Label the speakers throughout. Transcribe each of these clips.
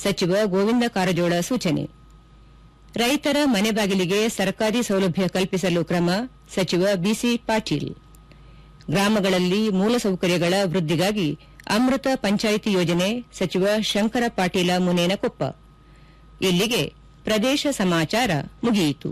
Speaker 1: ಸಚಿವ ಗೋವಿಂದ ಕಾರಜೋಳ ಸೂಚನೆ ರೈತರ ಮನೆ ಬಾಗಿಲಿಗೆ ಸರ್ಕಾರಿ ಸೌಲಭ್ಯ ಕಲ್ಪಿಸಲು ಕ್ರಮ ಸಚಿವ ಬಿಸಿ ಪಾಟೀಲ್ ಗ್ರಾಮಗಳಲ್ಲಿ ಮೂಲಸೌಕರ್ಯಗಳ ವೃದ್ಧಿಗಾಗಿ ಅಮೃತ ಪಂಚಾಯಿತಿ ಯೋಜನೆ ಸಚಿವ ಶಂಕರ ಪಾಟೀಲ ಮುನೇನಕೊಪ್ಪ ಇಲ್ಲಿಗೆ ಪ್ರದೇಶ ಸಮಾಚಾರ ಮುಗಿಯಿತು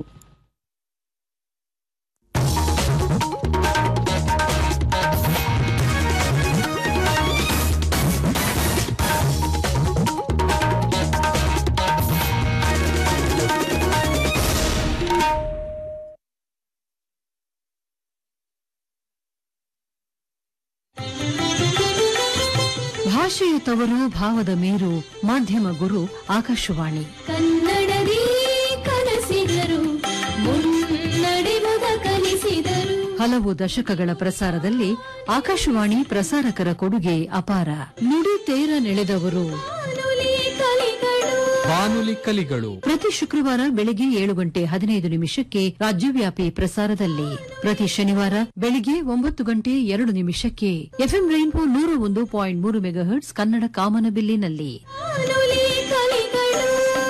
Speaker 2: ಭಾಷೆಯ ತವರು ಭಾವದ ಮೇರು ಮಾಧ್ಯಮ ಗುರು ಆಕಾಶವಾಣಿ
Speaker 3: ಕನ್ನಡದಿ ಕನಸಿದರು ಮುನ್ನಡೆಯುವ ಕಲಿಸಿದರು
Speaker 2: ಹಲವು ದಶಕಗಳ ಪ್ರಸಾರದಲ್ಲಿ ಆಕಾಶವಾಣಿ ಪ್ರಸಾರಕರ ಕೊಡುಗೆ ಅಪಾರ ನುಡಿ ತೇರ ನೆಳೆದವರು
Speaker 3: ಬಾನುಲಿ ಕಲಿಗಳು
Speaker 4: ಬಾನುಲಿ ಕಲಿಗಳು
Speaker 2: ಪ್ರತಿ ಶುಕ್ರವಾರ ಬೆಳಿಗ್ಗೆ ಏಳು ಗಂಟೆ ಹದಿನೈದು ನಿಮಿಷಕ್ಕೆ ರಾಜ್ಯವ್ಯಾಪಿ ಪ್ರಸಾರದಲ್ಲಿ ಪ್ರತಿ ಶನಿವಾರ ಬೆಳಿಗ್ಗೆ ಒಂಬತ್ತು ಗಂಟೆ ಎರಡು ನಿಮಿಷಕ್ಕೆ ಎಫ್ಎಂ ರೈನ್ಬೋ ನೂರ ಒಂದು ಪಾಯಿಂಟ್ ಮೂರು ಮೆಗಾಹರ್ಟ್ಸ್ ಕನ್ನಡ ಕಾಮನಬಿಲ್ಲಿನಲ್ಲಿ
Speaker 3: ಬಾನುಲಿ ಕಲಿಗಳು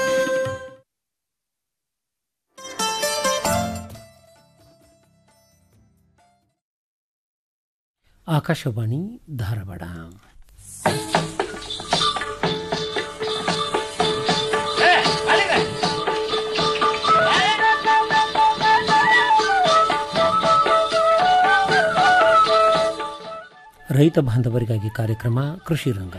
Speaker 5: ಆಕಾಶವಾಣಿ ಧಾರವಾಡ ರೈತ ಬಾಂಧವರಿಗಾಗಿ ಕಾರ್ಯಕ್ರಮ ಕೃಷಿ ರಂಗ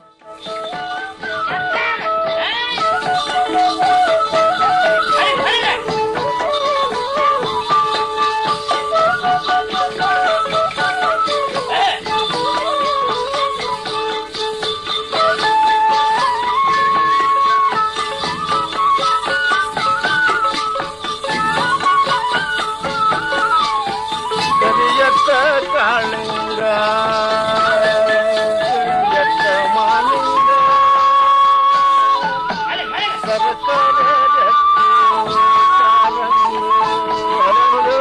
Speaker 6: ಕರಿಯತ್ತ ಕಾಳಿಂಗ ಕರಿಯತ್ತ ಮಾಲಿಂಗ ಸರಸರ ರತ್ನ ಕಾರಂಗಿ ಹರಳು.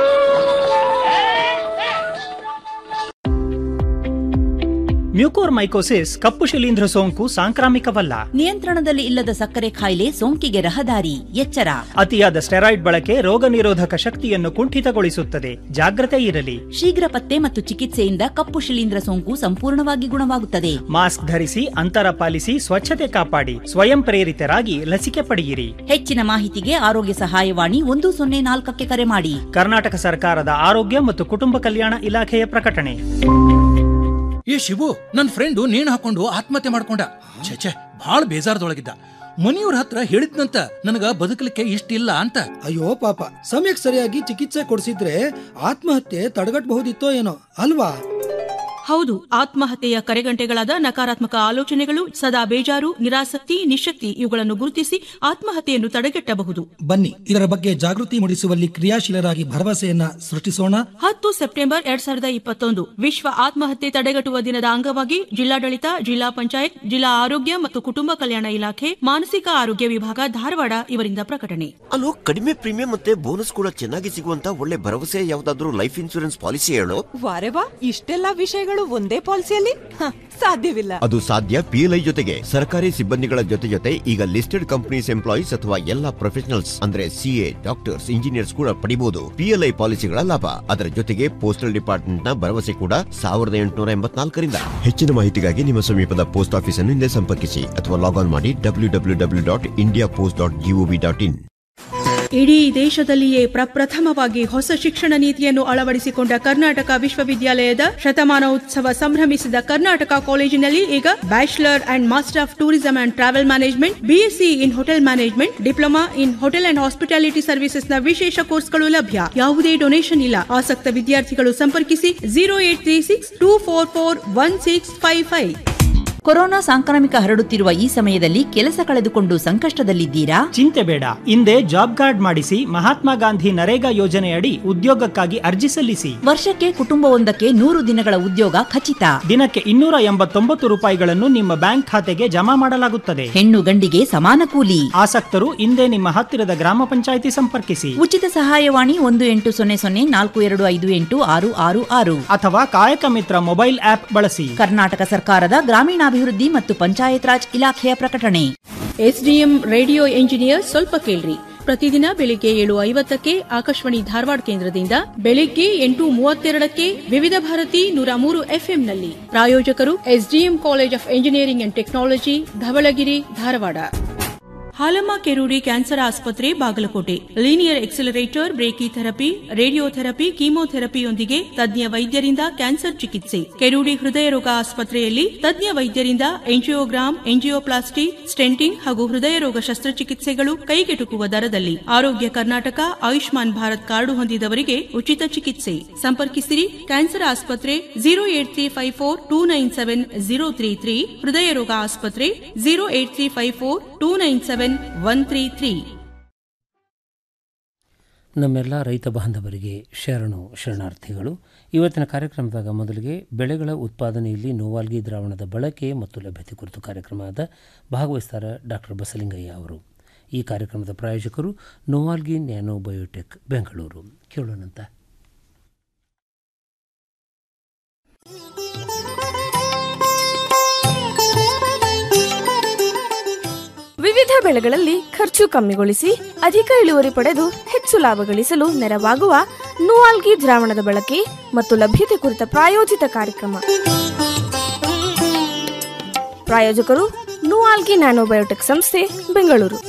Speaker 7: ಮ್ಯೂಕೋರ್ಮೈಕೋಸಿಸ್ ಕಪ್ಪು ಶಿಲೀಂಧ್ರ ಸೋಂಕು ಸಾಂಕ್ರಾಮಿಕವಲ್ಲ
Speaker 8: ನಿಯಂತ್ರಣದಲ್ಲಿ ಇಲ್ಲದ ಸಕ್ಕರೆ ಕಾಯಿಲೆ ಸೋಂಕಿಗೆ ರಹದಾರಿ ಎಚ್ಚರ
Speaker 7: ಅತಿಯಾದ ಸ್ಟೆರಾಯ್ಡ್ ಬಳಕೆ ರೋಗ ನಿರೋಧಕ ಶಕ್ತಿಯನ್ನು ಕುಂಠಿತಗೊಳಿಸುತ್ತದೆ ಜಾಗ್ರತೆ ಇರಲಿ
Speaker 8: ಶೀಘ್ರ ಪತ್ತೆ ಮತ್ತು ಚಿಕಿತ್ಸೆಯಿಂದ ಕಪ್ಪು ಶಿಲೀಂಧ್ರ ಸೋಂಕು ಸಂಪೂರ್ಣವಾಗಿ ಗುಣವಾಗುತ್ತದೆ
Speaker 7: ಮಾಸ್ಕ್ ಧರಿಸಿ ಅಂತರ ಪಾಲಿಸಿ ಸ್ವಚ್ಛತೆ ಕಾಪಾಡಿ ಸ್ವಯಂ ಪ್ರೇರಿತರಾಗಿ ಲಸಿಕೆ ಪಡೆಯಿರಿ
Speaker 8: ಹೆಚ್ಚಿನ ಮಾಹಿತಿಗೆ ಆರೋಗ್ಯ ಸಹಾಯವಾಣಿ ಒಂದು ಸೊನ್ನೆ ನಾಲ್ಕಕ್ಕೆ ಕರೆ ಮಾಡಿ
Speaker 7: ಕರ್ನಾಟಕ ಸರ್ಕಾರದ ಆರೋಗ್ಯ ಮತ್ತು ಕುಟುಂಬ ಕಲ್ಯಾಣ ಇಲಾಖೆಯ ಪ್ರಕಟಣೆ
Speaker 9: ಏ ಶಿವು ನನ್ ಫ್ರೆಂಡು ನೇಣು ಹಾಕೊಂಡು ಆತ್ಮಹತ್ಯೆ ಮಾಡ್ಕೊಂಡ ಛೆ ಬಹಳ ಬೇಜಾರದೊಳಗಿದ್ದ ಮನೆಯವ್ರ ಹತ್ರ ಹೇಳಿದ್ನಂತ ನನಗ ಬದುಕಲಿಕ್ಕೆ ಇಷ್ಟ ಇಲ್ಲ ಅಂತ
Speaker 10: ಅಯ್ಯೋ ಪಾಪ ಸಮಯಕ್ಕೆ ಸರಿಯಾಗಿ ಚಿಕಿತ್ಸೆ ಕೊಡಿಸಿದ್ರೆ ಆತ್ಮಹತ್ಯೆ ತಡೆಗಟ್ಟಬಹುದಿತ್ತೋ ಏನೋ ಅಲ್ವಾ
Speaker 11: ಹೌದು ಆತ್ಮಹತ್ಯೆಯ ಕರೆಗಂಟೆಗಳಾದ ನಕಾರಾತ್ಮಕ ಆಲೋಚನೆಗಳು ಸದಾ ಬೇಜಾರು ನಿರಾಸಕ್ತಿ ನಿಶಕ್ತಿ ಇವುಗಳನ್ನು ಗುರುತಿಸಿ ಆತ್ಮಹತ್ಯೆಯನ್ನು ತಡೆಗಟ್ಟಬಹುದು
Speaker 10: ಬನ್ನಿ ಇದರ ಬಗ್ಗೆ ಜಾಗೃತಿ ಮೂಡಿಸುವಲ್ಲಿ ಕ್ರಿಯಾಶೀಲರಾಗಿ ಭರವಸೆಯನ್ನ ಸೃಷ್ಟಿಸೋಣ
Speaker 11: ಹತ್ತು ಸೆಪ್ಟೆಂಬರ್ ಎರಡ್ ಸಾವಿರದ ಇಪ್ಪತ್ತೊಂದು ವಿಶ್ವ ಆತ್ಮಹತ್ಯೆ ತಡೆಗಟ್ಟುವ ದಿನದ ಅಂಗವಾಗಿ ಜಿಲ್ಲಾಡಳಿತ ಜಿಲ್ಲಾ ಪಂಚಾಯತ್ ಜಿಲ್ಲಾ ಆರೋಗ್ಯ ಮತ್ತು ಕುಟುಂಬ ಕಲ್ಯಾಣ ಇಲಾಖೆ ಮಾನಸಿಕ ಆರೋಗ್ಯ ವಿಭಾಗ ಧಾರವಾಡ ಇವರಿಂದ ಪ್ರಕಟಣೆ
Speaker 12: ಅಲ್ಲೋ ಕಡಿಮೆ ಪ್ರೀಮಿಯಂ ಮತ್ತೆ ಬೋನಸ್ ಕೂಡ ಚೆನ್ನಾಗಿ ಸಿಗುವಂತ ಒಳ್ಳೆ ಭರವಸೆ ಯಾವ್ದಾದ್ರು ಲೈಫ್ ಇನ್ಸೂರೆನ್ಸ್ ಪಾಲಿಸಿ ಹೇಳು
Speaker 13: ವಾರೆ ವಾ ಇಷ್ಟೆಲ್ಲ ವಿಷಯಗಳು ಒಂದೇ ಪಾಲಿಸಿಯಲ್ಲಿ ಹ, ಸಾಧ್ಯವಿಲ್ಲ
Speaker 12: ಅದು ಸಾಧ್ಯ ಪಿಎಲ್ಐ ಜೊತೆಗೆ ಸರ್ಕಾರಿ ಸಿಬ್ಬಂದಿಗಳ ಜೊತೆ ಜೊತೆ ಈಗ ಲಿಸ್ಟೆಡ್ ಕಂಪನೀಸ್ ಎಂಪ್ಲಾಯೀಸ್ ಅಥವಾ ಎಲ್ಲಾ ಪ್ರೊಫೆಷನಲ್ಸ್ ಅಂದ್ರೆ ಸಿಎ ಡಾಕ್ಟರ್ಸ್ ಇಂಜಿನಿಯರ್ಸ್ ಕೂಡ ಪಡಿಬಹುದು ಪಿಎಲ್ಐ ಪಾಲಿಸಿಗಳ ಲಾಭ ಅದರ ಜೊತೆಗೆ ಪೋಸ್ಟಲ್ ಡಿಪಾರ್ಟ್ಮೆಂಟ್ ನ ಭರವಸೆ ಕೂಡ ಸಾವಿರದ ಎಂಟುನೂರ ಎಂಬತ್ನಾಲ್ಕರಿಂದ ಹೆಚ್ಚಿನ ಮಾಹಿತಿಗಾಗಿ ನಿಮ್ಮ ಸಮೀಪದ ಪೋಸ್ಟ್ ಆಫೀಸ್ ಅನ್ನು ಹಿಂದೆ ಸಂಪರ್ಕಿಸಿ ಅಥವಾ ಲಾಗ್ ಆನ್ ಮಾಡಿ W W W dot India post dot GOV dot in
Speaker 11: ಇಡೀ ದೇಶದಲ್ಲಿಯೇ ಪ್ರಪ್ರಥಮವಾಗಿ ಹೊಸ ಶಿಕ್ಷಣ ನೀತಿಯನ್ನು ಅಳವಡಿಸಿಕೊಂಡ ಕರ್ನಾಟಕ ವಿಶ್ವವಿದ್ಯಾಲಯದ ಶತಮಾನೋತ್ಸವ ಸಂಭ್ರಮಿಸಿದ ಕರ್ನಾಟಕ ಕಾಲೇಜಿನಲ್ಲಿ ಈಗ bachelor and master of tourism and travel management BSc in hotel management diploma in hotel and hospitality services ನ ವಿಶೇಷ ಕೋರ್ಸ್ಗಳು ಲಭ್ಯ ಯಾವುದೇ ಡೊನೇಷನ್ ಇಲ್ಲ ಆಸಕ್ತ ವಿದ್ಯಾರ್ಥಿಗಳು ಸಂಪರ್ಕಿಸಿ zero eight three six two four four one six five five
Speaker 8: corona ಸಾಂಕ್ರಾಮಿಕ ಹರಡುತ್ತಿರುವ ಈ ಸಮಯದಲ್ಲಿ ಕೆಲಸ ಕಳೆದುಕೊಂಡು ಸಂಕಷ್ಟದಲ್ಲಿದ್ದೀರಾ
Speaker 7: ಚಿಂತೆ ಬೇಡ ಹಿಂದೆ ಜಾಬ್ ಕಾರ್ಡ್ ಮಾಡಿಸಿ ಮಹಾತ್ಮ ಗಾಂಧಿ ನರೇಗಾ ಯೋಜನೆಯಡಿ ಉದ್ಯೋಗಕ್ಕಾಗಿ ಅರ್ಜಿ ಸಲ್ಲಿಸಿ
Speaker 8: ವರ್ಷಕ್ಕೆ ಕುಟುಂಬವೊಂದಕ್ಕೆ ನೂರು ದಿನಗಳ ಉದ್ಯೋಗ ಖಚಿತ
Speaker 7: ದಿನಕ್ಕೆ ಇನ್ನೂರ ಎಂಬತ್ತೊಂಬತ್ತು ರೂಪಾಯಿಗಳನ್ನು ನಿಮ್ಮ ಬ್ಯಾಂಕ್ ಖಾತೆಗೆ ಜಮಾ ಮಾಡಲಾಗುತ್ತದೆ
Speaker 8: ಹೆಣ್ಣು ಗಂಡಿಗೆ ಸಮಾನ ಕೂಲಿ
Speaker 7: ಆಸಕ್ತರು ಹಿಂದೆ ನಿಮ್ಮ ಹತ್ತಿರದ ಗ್ರಾಮ ಪಂಚಾಯಿತಿ ಸಂಪರ್ಕಿಸಿ
Speaker 8: ಉಚಿತ ಸಹಾಯವಾಣಿ ಒಂದು ಎಂಟು ಸೊನ್ನೆ ಸೊನ್ನೆ ನಾಲ್ಕು ಎರಡು ಐದು ಎಂಟು ಆರು ಆರು ಆರು
Speaker 7: ಅಥವಾ ಕಾಯಕ ಮಿತ್ರ ಮೊಬೈಲ್ ಆಪ್ ಬಳಸಿ
Speaker 8: ಕರ್ನಾಟಕ ಸರ್ಕಾರದ ಗ್ರಾಮೀಣಾಭಿವೃದ್ಧಿ ಮತ್ತು ಪಂಚಾಯತ್ ರಾಜ್ ಇಲಾಖೆಯ ಪ್ರಕಟಣೆ
Speaker 11: ಎಸ್ಡಿಎಂ ರೇಡಿಯೋ ಎಂಜಿನಿಯರ್ ಸ್ವಲ್ಪ ಕೇಳ್ರಿ ಪ್ರತಿದಿನ ಬೆಳಿಗ್ಗೆ ಏಳು ಐವತ್ತಕ್ಕೆ ಆಕಾಶವಾಣಿ ಧಾರವಾಡ ಕೇಂದ್ರದಿಂದ ಬೆಳಿಗ್ಗೆ ಎಂಟು ಮೂವತ್ತೆರಡಕ್ಕೆ ವಿವಿಧ ಭಾರತಿ ನೂರ ಮೂರು ಎಫ್ಎಂನಲ್ಲಿ ಪ್ರಾಯೋಜಕರು SDM college of engineering and technology Dhavalagiri Dharwad Halamma Kerudi cancer ಆಸ್ಪತ್ರೆ Bagalkot linear accelerator brachytherapy radiotherapy ಕೀಮೋಥೆರಪಿಯೊಂದಿಗೆ ತಜ್ಞ ವೈದ್ಯರಿಂದ ಕ್ಯಾನ್ಸರ್ ಚಿಕಿತ್ಸೆ ಕೆರೂಡಿ ಹೃದಯ ರೋಗ ಆಸ್ಪತ್ರೆಯಲ್ಲಿ ತಜ್ಞ ವೈದ್ಯರಿಂದ ಎಂಜಿಯೋಗ್ರಾಮ್ ಎಂಜಿಯೋಪ್ಲಾಸ್ಟಿ ಸ್ಟೆಂಟಿಂಗ್ ಹಾಗೂ ಹೃದಯ ರೋಗ ಶಸ್ತ್ರಚಿಕಿತ್ಸೆಗಳು ಕೈಗೆಟುಕುವ ದರದಲ್ಲಿ ಆರೋಗ್ಯ ಕರ್ನಾಟಕ ಆಯುಷ್ಮಾನ್ ಭಾರತ್ ಕಾರ್ಡು ಹೊಂದಿದವರಿಗೆ ಉಚಿತ ಚಿಕಿತ್ಸೆ ಸಂಪರ್ಕಿಸಿರಿ ಕ್ಯಾನ್ಸರ್ ಆಸ್ಪತ್ರೆ zero eight three five four two nine seven zero three three ಹೃದಯ ರೋಗ ಆಸ್ಪತ್ರೆ zero eight three five four two nine seven one three three
Speaker 5: ನಮ್ಮೆಲ್ಲ ರೈತ ಬಾಂಧವರಿಗೆ ಶರಣು ಶರಣಾರ್ಥಿಗಳು ಇವತ್ತಿನ ಕಾರ್ಯಕ್ರಮದಾಗ ಮೊದಲಿಗೆ ಬೆಳೆಗಳ ಉತ್ಪಾದನೆಯಲ್ಲಿ ನೋವಾಲ್ಗಿ ದ್ರಾವಣದ ಬಳಕೆ ಮತ್ತು ಲಭ್ಯತೆ ಕುರಿತು ಕಾರ್ಯಕ್ರಮದ ಭಾಗವಹಿಸ್ತಾರೆ ಡಾಕ್ಟರ್ ಬಸಲಿಂಗಯ್ಯ ಅವರು ಈ ಕಾರ್ಯಕ್ರಮದ ಪ್ರಾಯೋಜಕರು ನೋವಾಲ್ಗಿ ನ್ಯಾನೋ ಬಯೋಟೆಕ್ ಬೆಂಗಳೂರು ಕೇಳೋಣಂತ
Speaker 4: ವಿವಿಧ ಬೆಳೆಗಳಲ್ಲಿ ಖರ್ಚು ಕಮ್ಮಿಗೊಳಿಸಿ ಅಧಿಕ ಇಳುವರಿ ಪಡೆದು ಹೆಚ್ಚು ಲಾಭ ಗಳಿಸಲು ನೆರವಾಗುವ ನೂವಾಲ್ಗಿ ದ್ರಾವಣದ ಬಳಕೆ ಮತ್ತು ಲಭ್ಯತೆ ಕುರಿತ ಪ್ರಾಯೋಜಿತ ಕಾರ್ಯಕ್ರಮ ಪ್ರಾಯೋಜಕರು ನೂವಾಲ್ಗಿ ನ್ಯಾನೋಬಯೋಟೆಕ್ ಸಂಸ್ಥೆ ಬೆಂಗಳೂರು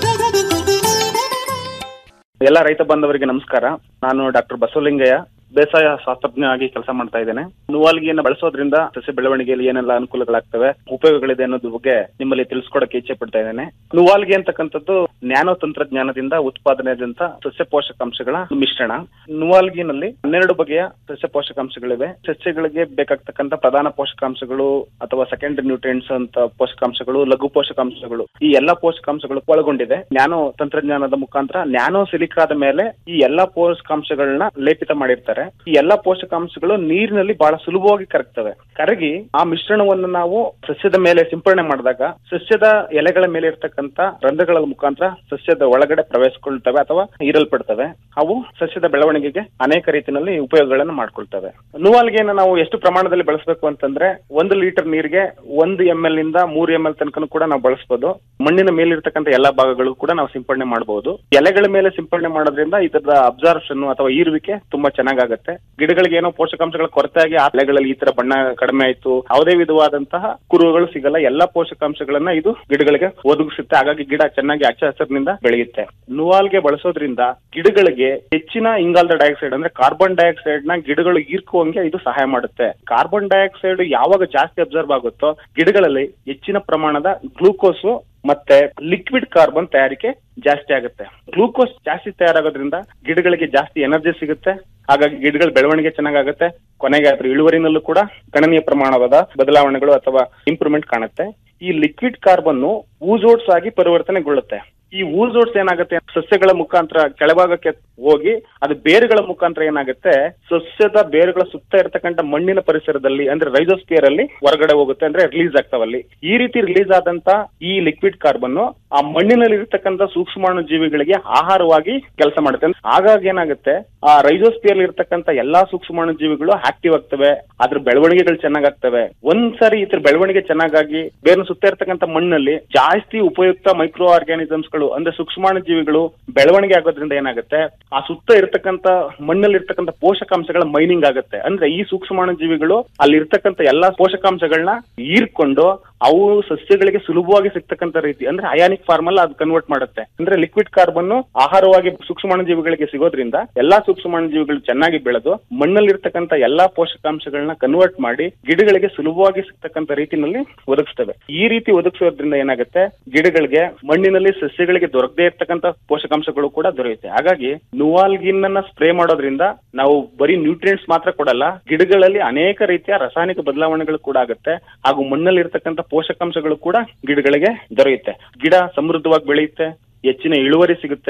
Speaker 14: ಎಲ್ಲ ರೈತ ಬಾಂಧವರಿಗೆ ನಮಸ್ಕಾರ ನಾನು ಡಾಕ್ಟರ್ ಬಸವಲಿಂಗಯ್ಯ ಬೇಸಾಯ ಶಾಸ್ತ್ರಜ್ಞ ಆಗಿ ಕೆಲಸ ಮಾಡ್ತಾ ಇದ್ದೇನೆ ನುವಾಲ್ಗಿಯನ್ನು ಬಳಸೋದ್ರಿಂದ ಸಸ್ಯ ಬೆಳವಣಿಗೆಯಲ್ಲಿ ಏನೆಲ್ಲ ಅನುಕೂಲಗಳಾಗ್ತವೆ ಉಪಯೋಗಗಳಿದೆ ಅನ್ನೋದ್ರ ಬಗ್ಗೆ ನಿಮ್ಮಲ್ಲಿ ತಿಳಿಸ್ಕೊಡಕ್ಕೆ ಇಚ್ಛೆ ಪಡ್ತಾ ಇದ್ದೇನೆ ನುವಾಲ್ಗಿ ಅಂತಕ್ಕಂಥದ್ದು ನ್ಯಾನೋ ತಂತ್ರಜ್ಞಾನದಿಂದ ಉತ್ಪಾದನೆಯಾದಂತ ಸಸ್ಯ ಪೋಷಕಾಂಶಗಳ ಮಿಶ್ರಣ ನುವಾಲ್ಗಿನಲ್ಲಿ ಹನ್ನೆರಡು ಬಗೆಯ ಸಸ್ಯ ಪೋಷಕಾಂಶಗಳಿವೆ ಸಸ್ಯಗಳಿಗೆ ಬೇಕಾಗ್ತಕ್ಕಂಥ ಪ್ರಧಾನ ಪೋಷಕಾಂಶಗಳು ಅಥವಾ ಸೆಕೆಂಡರಿ ನ್ಯೂಟ್ರಿಯೆಂಟ್ಸ್ ಅಂತ ಪೋಷಕಾಂಶಗಳು ಲಘು ಪೋಷಕಾಂಶಗಳು ಈ ಎಲ್ಲಾ ಪೋಷಕಾಂಶಗಳು ಒಳಗೊಂಡಿದೆ ನ್ಯಾನೋ ತಂತ್ರಜ್ಞಾನದ ಮುಖಾಂತರ ನ್ಯಾನೋ ಸಿಲಿಕಾದ ಮೇಲೆ ಈ ಎಲ್ಲಾ ಪೋಷಕಾಂಶಗಳನ್ನ ಲೇಪಿತ ಮಾಡಿರ್ತಾರೆ ಈ ಎಲ್ಲಾ ಪೋಷಕಾಂಶಗಳು ನೀರಿನಲ್ಲಿ ಬಹಳ ಸುಲಭವಾಗಿ ಕರಗ್ತವೆ ಕರಗಿ ಆ ಮಿಶ್ರಣವನ್ನು ನಾವು ಸಸ್ಯದ ಮೇಲೆ ಸಿಂಪಡಣೆ ಮಾಡಿದಾಗ ಸಸ್ಯದ ಎಲೆಗಳ ಮೇಲೆ ಇರ್ತಕ್ಕಂಥ ರಂಧ್ರಗಳ ಮುಖಾಂತರ ಸಸ್ಯದ ಒಳಗಡೆ ಪ್ರವೇಶಿಸ್ಕೊಳ್ತವೆ ಅಥವಾ ಹೀರಲ್ಪಡ್ತವೆ ಅವು ಸಸ್ಯದ ಬೆಳವಣಿಗೆಗೆ ಅನೇಕ ರೀತಿಯಲ್ಲಿ ಉಪಯೋಗಗಳನ್ನು ಮಾಡ್ಕೊಳ್ತವೆ ನುವಾಲ್ಗೆಯನ್ನು ನಾವು ಎಷ್ಟು ಪ್ರಮಾಣದಲ್ಲಿ ಬಳಸಬೇಕು ಅಂತಂದ್ರೆ ಒಂದು ಲೀಟರ್ ನೀರಿಗೆ ಒಂದು ಎಂ ಎಲ್ ಇಂದ ಮೂರು ಎಂ ಎಲ್ ತನಕ ಕೂಡ ನಾವು ಬಳಸಬಹುದು ಮಣ್ಣಿನ ಮೇಲಿರ್ತಕ್ಕಂಥ ಎಲ್ಲಾ ಭಾಗಗಳು ಕೂಡ ನಾವು ಸಿಂಪಡಣೆ ಮಾಡಬಹುದು ಎಲೆಗಳ ಮೇಲೆ ಸಿಂಪಡಣೆ ಮಾಡೋದ್ರಿಂದ ಇದರ ಅಬ್ಸಾರ್ಪ್ಷನ್ ಅಥವಾ ಈರುವಿಕೆ ತುಂಬಾ ಚೆನ್ನಾಗಾಗುತ್ತೆ ಗಿಡಗಳಿಗೆ ಏನೋ ಪೋಷಕಾಂಶಗಳ ಕೊರತೆ ಆಗಿ ಆ ಎಲೆಗಳಲ್ಲಿ ಈ ತರ ಬಣ್ಣ ಕಡಿಮೆ ಆಯ್ತು ಯಾವುದೇ ವಿಧವಾದಂತಹ ಕುರುಗಳು ಸಿಗಲ್ಲ ಎಲ್ಲಾ ಪೋಷಕಾಂಶಗಳನ್ನ ಇದು ಗಿಡಗಳಿಗೆ ಒದಗಿಸುತ್ತೆ ಹಾಗಾಗಿ ಗಿಡ ಚೆನ್ನಾಗಿ ಹಚ್ಚ ಹಸಿರಿನಿಂದ ಬೆಳೆಯುತ್ತೆ ನುವಾಲ್ಗೆ ಬಳಸೋದ್ರಿಂದ ಗಿಡಗಳಿಗೆ ಹೆಚ್ಚಿನ ಇಂಗಾಲದ ಡೈಆಕ್ಸೈಡ್ ಅಂದ್ರೆ ಕಾರ್ಬನ್ ಡೈಆಕ್ಸೈಡ್ ನ ಗಿಡಗಳು ಹೀರ್ಕುವಂಗೆ ಇದು ಸಹಾಯ ಮಾಡುತ್ತೆ ಕಾರ್ಬನ್ ಡೈಆಕ್ಸೈಡ್ ಯಾವಾಗ ಜಾಸ್ತಿ ಅಬ್ಸರ್ವ್ ಆಗುತ್ತೋ ಗಿಡಗಳಲ್ಲಿ ಹೆಚ್ಚಿನ ಪ್ರಮಾಣದ ಗ್ಲೂಕೋಸ್ ಮತ್ತೆ ಲಿಕ್ವಿಡ್ ಕಾರ್ಬನ್ ತಯಾರಿಕೆ ಜಾಸ್ತಿ ಆಗುತ್ತೆ ಗ್ಲೂಕೋಸ್ ಜಾಸ್ತಿ ತಯಾರಾಗೋದ್ರಿಂದ ಗಿಡಗಳಿಗೆ ಜಾಸ್ತಿ ಎನರ್ಜಿ ಸಿಗುತ್ತೆ ಹಾಗಾಗಿ ಗಿಡಗಳ ಬೆಳವಣಿಗೆ ಚೆನ್ನಾಗಾಗುತ್ತೆ ಕೊನೆಗೆ ಅದ್ರ ಇಳುವರಿನಲ್ಲೂ ಕೂಡ ಗಣನೀಯ ಪ್ರಮಾಣವಾದ ಬದಲಾವಣೆಗಳು ಅಥವಾ ಇಂಪ್ರೂವ್ಮೆಂಟ್ ಕಾಣುತ್ತೆ ಈ ಲಿಕ್ವಿಡ್ ಕಾರ್ಬನ್ ಊಜೋಟ್ಸ್ ಆಗಿ ಪರಿವರ್ತನೆಗೊಳ್ಳುತ್ತೆ ಈ ಊಜೋಟ್ಸ್ ಏನಾಗುತ್ತೆ ಸಸ್ಯಗಳ ಮುಖಾಂತರ ಕೆಳಭಾಗಕ್ಕೆ ಹೋಗಿ ಅದು ಬೇರುಗಳ ಮುಖಾಂತರ ಏನಾಗುತ್ತೆ ಸಸ್ಯದ ಬೇರುಗಳ ಸುತ್ತ ಇರತಕ್ಕಂತ ಮಣ್ಣಿನ ಪರಿಸರದಲ್ಲಿ ಅಂದ್ರೆ ರೈಜೋಸ್ಪಿಯರ್ ಅಲ್ಲಿ ಹೊರಗಡೆ ಹೋಗುತ್ತೆ ಅಂದ್ರೆ ರಿಲೀಸ್ ಆಗ್ತಾವಲ್ಲಿ ಈ ರೀತಿ ರಿಲೀಸ್ ಆದಂತ ಈ ಲಿಕ್ವಿಡ್ ಕಾರ್ಬನ್ ಆ ಮಣ್ಣಿನಲ್ಲಿ ಇರತಕ್ಕಂತ ಸೂಕ್ಷ್ಮಾಣು ಜೀವಿಗಳಿಗೆ ಆಹಾರವಾಗಿ ಕೆಲಸ ಮಾಡುತ್ತೆ ಹಾಗಾಗಿ ಏನಾಗುತ್ತೆ ಆ ರೈಜೋಸ್ಪಿಯರ್ ಇರತಕ್ಕಂತ ಎಲ್ಲಾ ಸೂಕ್ಷ್ಮಾಣು ಜೀವಿಗಳು ಆಕ್ಟಿವ್ ಆಗ್ತವೆ ಅದ್ರ ಬೆಳವಣಿಗೆಗಳು ಚೆನ್ನಾಗಾಗ್ತವೆ ಒಂದ್ಸರಿ ಇದ್ರ ಬೆಳವಣಿಗೆ ಚೆನ್ನಾಗಾಗಿ ಬೇರೆ ಸುತ್ತ ಇರತಕ್ಕಂತ ಮಣ್ಣಲ್ಲಿ ಜಾಸ್ತಿ ಉಪಯುಕ್ತ ಮೈಕ್ರೋ ಆರ್ಗ್ಯಾನಿಸಮ್ಸ್ ಗಳು ಅಂದ್ರೆ ಸೂಕ್ಷ್ಮಾಣು ಜೀವಿಗಳು ಬೆಳವಣಿಗೆ ಆಗೋದ್ರಿಂದ ಏನಾಗುತ್ತೆ ಆ ಸುತ್ತ ಇರ್ತಕ್ಕಂತ ಮಣ್ಣಲ್ಲಿ ಇರ್ತಕ್ಕಂತ ಪೋಷಕಾಂಶಗಳ ಮೈನಿಂಗ್ ಆಗುತ್ತೆ ಅಂದ್ರೆ ಈ ಸೂಕ್ಷ್ಮಾಣು ಜೀವಿಗಳು ಅಲ್ಲಿ ಇರ್ತಕ್ಕಂತ ಎಲ್ಲಾ ಪೋಷಕಾಂಶಗಳನ್ನ ಹೀರ್ಕೊಂಡು ಅವು ಸಸ್ಯಗಳಿಗೆ ಸುಲಭವಾಗಿ ಸಿಗ್ತಕ್ಕಂತ ರೀತಿ ಅಂದ್ರೆ ಅಯಾನಿಕ್ ಫಾರ್ಮ್ ಅಲ್ಲಿ ಅದು ಕನ್ವರ್ಟ್ ಮಾಡುತ್ತೆ ಅಂದ್ರೆ ಲಿಕ್ವಿಡ್ ಕಾರ್ಬನ್ ಆಹಾರವಾಗಿ ಸೂಕ್ಷ್ಮಾಣು ಜೀವಿಗಳಿಗೆ ಸಿಗೋದ್ರಿಂದ ಎಲ್ಲಾ ಸೂಕ್ಷ್ಮಾಣು ಜೀವಿಗಳು ಚೆನ್ನಾಗಿ ಬೆಳೆದು ಮಣ್ಣಲ್ಲಿರ್ತಕ್ಕಂತ ಎಲ್ಲಾ ಪೋಷಕಾಂಶಗಳನ್ನ ಕನ್ವರ್ಟ್ ಮಾಡಿ ಗಿಡಗಳಿಗೆ ಸುಲಭವಾಗಿ ಸಿಗ್ತಕ್ಕಂತ ರೀತಿನಲ್ಲಿ ಒದಗಿಸ್ತವೆ ಈ ರೀತಿ ಒದಗಿಸೋದ್ರಿಂದ ಏನಾಗುತ್ತೆ ಗಿಡಗಳಿಗೆ ಮಣ್ಣಿನಲ್ಲಿ ಸಸ್ಯಗಳಿಗೆ ದೊರಕದೇ ಇರ್ತಕ್ಕಂತ ಪೋಷಕಾಂಶಗಳು ಕೂಡ ದೊರೆಯುತ್ತೆ ಹಾಗಾಗಿ ನುವಾಲ್ಗಿನ್ ಅನ್ನ ಸ್ಪ್ರೇ ಮಾಡೋದ್ರಿಂದ ನಾವು ಬರೀ ನ್ಯೂಟ್ರಿಯೆಂಟ್ಸ್ ಮಾತ್ರ ಕೊಡಲ್ಲ ಗಿಡಗಳಲ್ಲಿ ಅನೇಕ ರೀತಿಯ ರಾಸಾಯನಿಕ ಬದಲಾವಣೆಗಳು ಕೂಡ ಆಗುತ್ತೆ ಹಾಗೂ ಮಣ್ಣಲ್ಲಿ ಇರ್ತಕ್ಕಂಥ ಪೋಷಕಾಂಶಗಳು ಕೂಡ ಗಿಡಗಳಿಗೆ ದೊರೆಯುತ್ತೆ ಗಿಡ ಸಮೃದ್ಧವಾಗಿ ಬೆಳೆಯುತ್ತೆ ಹೆಚ್ಚಿನ ಇಳುವರಿ ಸಿಗುತ್ತೆ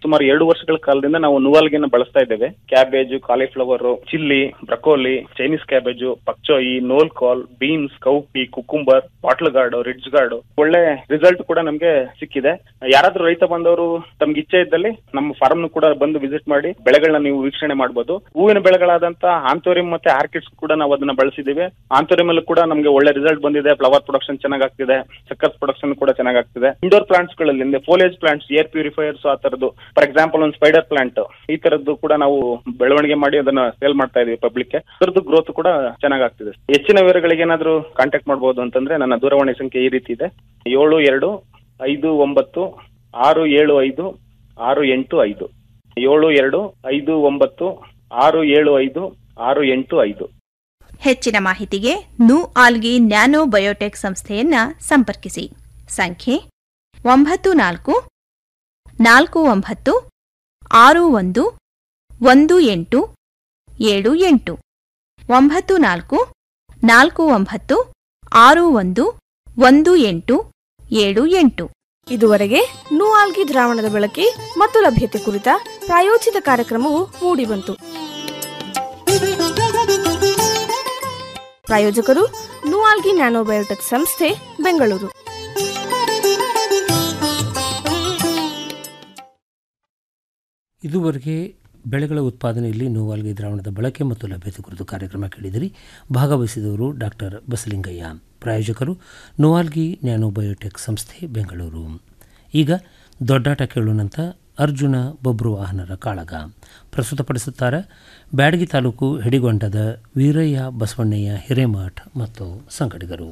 Speaker 14: ಸುಮಾರು ಎರಡು ವರ್ಷಗಳ ಕಾಲದಿಂದ ನಾವು ನುವಾಲ್ಗಿನ ಬಳಸ್ತಾ ಇದ್ದೇವೆ cabbage cauliflower chilli broccoli Chinese cabbage pak choi knol khol beans cowpea cucumber bottle gourd ridge gourd ಒಳ್ಳೆ ರಿಸಲ್ಟ್ ಕೂಡ ನಮ್ಗೆ ಸಿಕ್ಕಿದೆ ಯಾರಾದ್ರೂ ರೈತ ಬಂದವರು ತಮ್ಗೆ ಇಚ್ಛೆ ಇದ್ದಲ್ಲಿ ನಮ್ಮ ಫಾರ್ಮ್ ಕೂಡ ಬಂದು ವಿಸಿಟ್ ಮಾಡಿ ಬೆಳೆಗಳನ್ನ ನೀವು ವೀಕ್ಷಣೆ ಮಾಡಬಹುದು ಹೂವಿನ ಬೆಳೆಗಳಾದಂತ ಆಂಥೋರಿಯಂ ಮತ್ತೆ ಆರ್ಕಿಡ್ಸ್ ಕೂಡ ನಾವು ಅದನ್ನ ಬಳಸಿದೀವಿ ಆಂಥೋರಿಯಂ ಅಲ್ಲೂ ಕೂಡ ನಮ್ಗೆ ಒಳ್ಳೆ ರಿಸಲ್ಟ್ ಬಂದಿದೆ ಫ್ಲವರ್ ಪ್ರೊಡಕ್ಷನ್ ಚೆನ್ನಾಗ್ ಆಗ್ತಿದೆ ಸಕ್ಕರ್ ಪ್ರೊಡಕ್ಷನ್ ಕೂಡ ಚೆನ್ನಾಗ್ ಆಗ್ತಿದೆ ಇಂಡೋರ್ ಪ್ಲಾಂಟ್ಸ್ ಗಳಲ್ಲಿ ಫೋಲೇಜ್ ಪ್ಲಾಂಟ್ಸ್ ಏರ್ ಪ್ಯೂರಿಫೈಯರ್ಸ್ ಆ ತರದ್ದು ಫಾರ್ ಎಕ್ಸಾಂಪಲ್ ಒಂದು ಸ್ಪೈಡರ್ ಪ್ಲಾಂಟ್ ಈ ತರದ್ದು ಕೂಡ ನಾವು ಬೆಳವಣಿಗೆ ಮಾಡಿ ಅದನ್ನ ಸೇಲ್ ಮಾಡ್ತಾ ಇದೀವಿ ಪಬ್ಲಿಕ್ ಅದರದ್ದು ಗ್ರೋತ್ ಕೂಡ ಚೆನ್ನಾಗ್ ಆಗ್ತಿದೆ ಹೆಚ್ಚಿನ ವಿವರಗಳಿಗೆ ಏನಾದ್ರು ಕಾಂಟ್ಯಾಕ್ಟ್ ಮಾಡಬಹುದು ಅಂತಂದ್ರೆ ನನ್ನ ದೂರವಾಣಿ ಸಂಖ್ಯೆ ಈ ರೀತಿ ಇದೆ ಏಳು ಎರಡು ಐದು ಒಂಬತ್ತು ಆರು ಏಳು ಐದು ಆರು ಎಂಟು ಐದು ಏಳು ಎರಡು ಐದು ಒಂಬತ್ತು ಆರು ಏಳು ಐದು ಆರು ಎಂಟು ಐದು
Speaker 15: ಹೆಚ್ಚಿನ ಮಾಹಿತಿಗೆ ನು ಆಲ್ಗಿ ನ್ಯಾನೋ ಬಯೋಟೆಕ್ ಸಂಸ್ಥೆಯನ್ನ ಸಂಪರ್ಕಿಸಿ ಸಂಖ್ಯೆ ಒಂಬತ್ತು ನಾಲ್ಕು ನಾಲ್ಕು ಒಂಬತ್ತು ಆರು ಒಂದು ಒಂದು ಎಂಟು ಏಳು ಎಂಟು ಒಂಬತ್ತು ನಾಲ್ಕು ನಾಲ್ಕು ಒಂಬತ್ತು ಆರು ಒಂದು ಒಂದು ಎಂಟು ಏಳು ಎಂಟು
Speaker 4: ಇದುವರೆಗೆ ನೂಆಲ್ಗಿ ದ್ರಾವಣದ ಬಳಕೆ ಮತ್ತು ಲಭ್ಯತೆ ಕುರಿತ ಪ್ರಾಯೋಜಿತ ಕಾರ್ಯಕ್ರಮವು ಮೂಡಿಬಂತು ಪ್ರಾಯೋಜಕರು ನೂಆಲ್ಗಿ ನ್ಯಾನೋಬಯೋಟೆಕ್ ಸಂಸ್ಥೆ ಬೆಂಗಳೂರು
Speaker 5: ಇದುವರೆಗೆ ಬೆಳೆಗಳ ಉತ್ಪಾದನೆಯಲ್ಲಿ ನೋವಾಲ್ಗಿ ದ್ರಾವಣದ ಬಳಕೆ ಮತ್ತು ಲಭ್ಯತೆ ಕುರಿತು ಕಾರ್ಯಕ್ರಮ ಕೇಳಿದಿರಿ ಭಾಗವಹಿಸಿದವರು ಡಾಕ್ಟರ್ ಬಸಲಿಂಗಯ್ಯ ಪ್ರಾಯೋಜಕರು ನೋವಾಲ್ಗಿ ನ್ಯಾನೋಬಯೋಟೆಕ್ ಸಂಸ್ಥೆ ಬೆಂಗಳೂರು ಈಗ ದೊಡ್ಡಾಟ ಕೇಳೋಣಂತ ಅರ್ಜುನ ಬೊಬ್ರು ವಾಹನರ ಕಾಳಗ ಪ್ರಸ್ತುತಪಡಿಸುತ್ತಾರೆ ಬ್ಯಾಡಗಿ ತಾಲೂಕು ಹೆಡಿಗೊಂಡದ ವೀರಯ್ಯ ಬಸವಣ್ಣಯ್ಯ ಹಿರೇಮಠ್ ಮತ್ತು ಸಂಗಡಿಗರು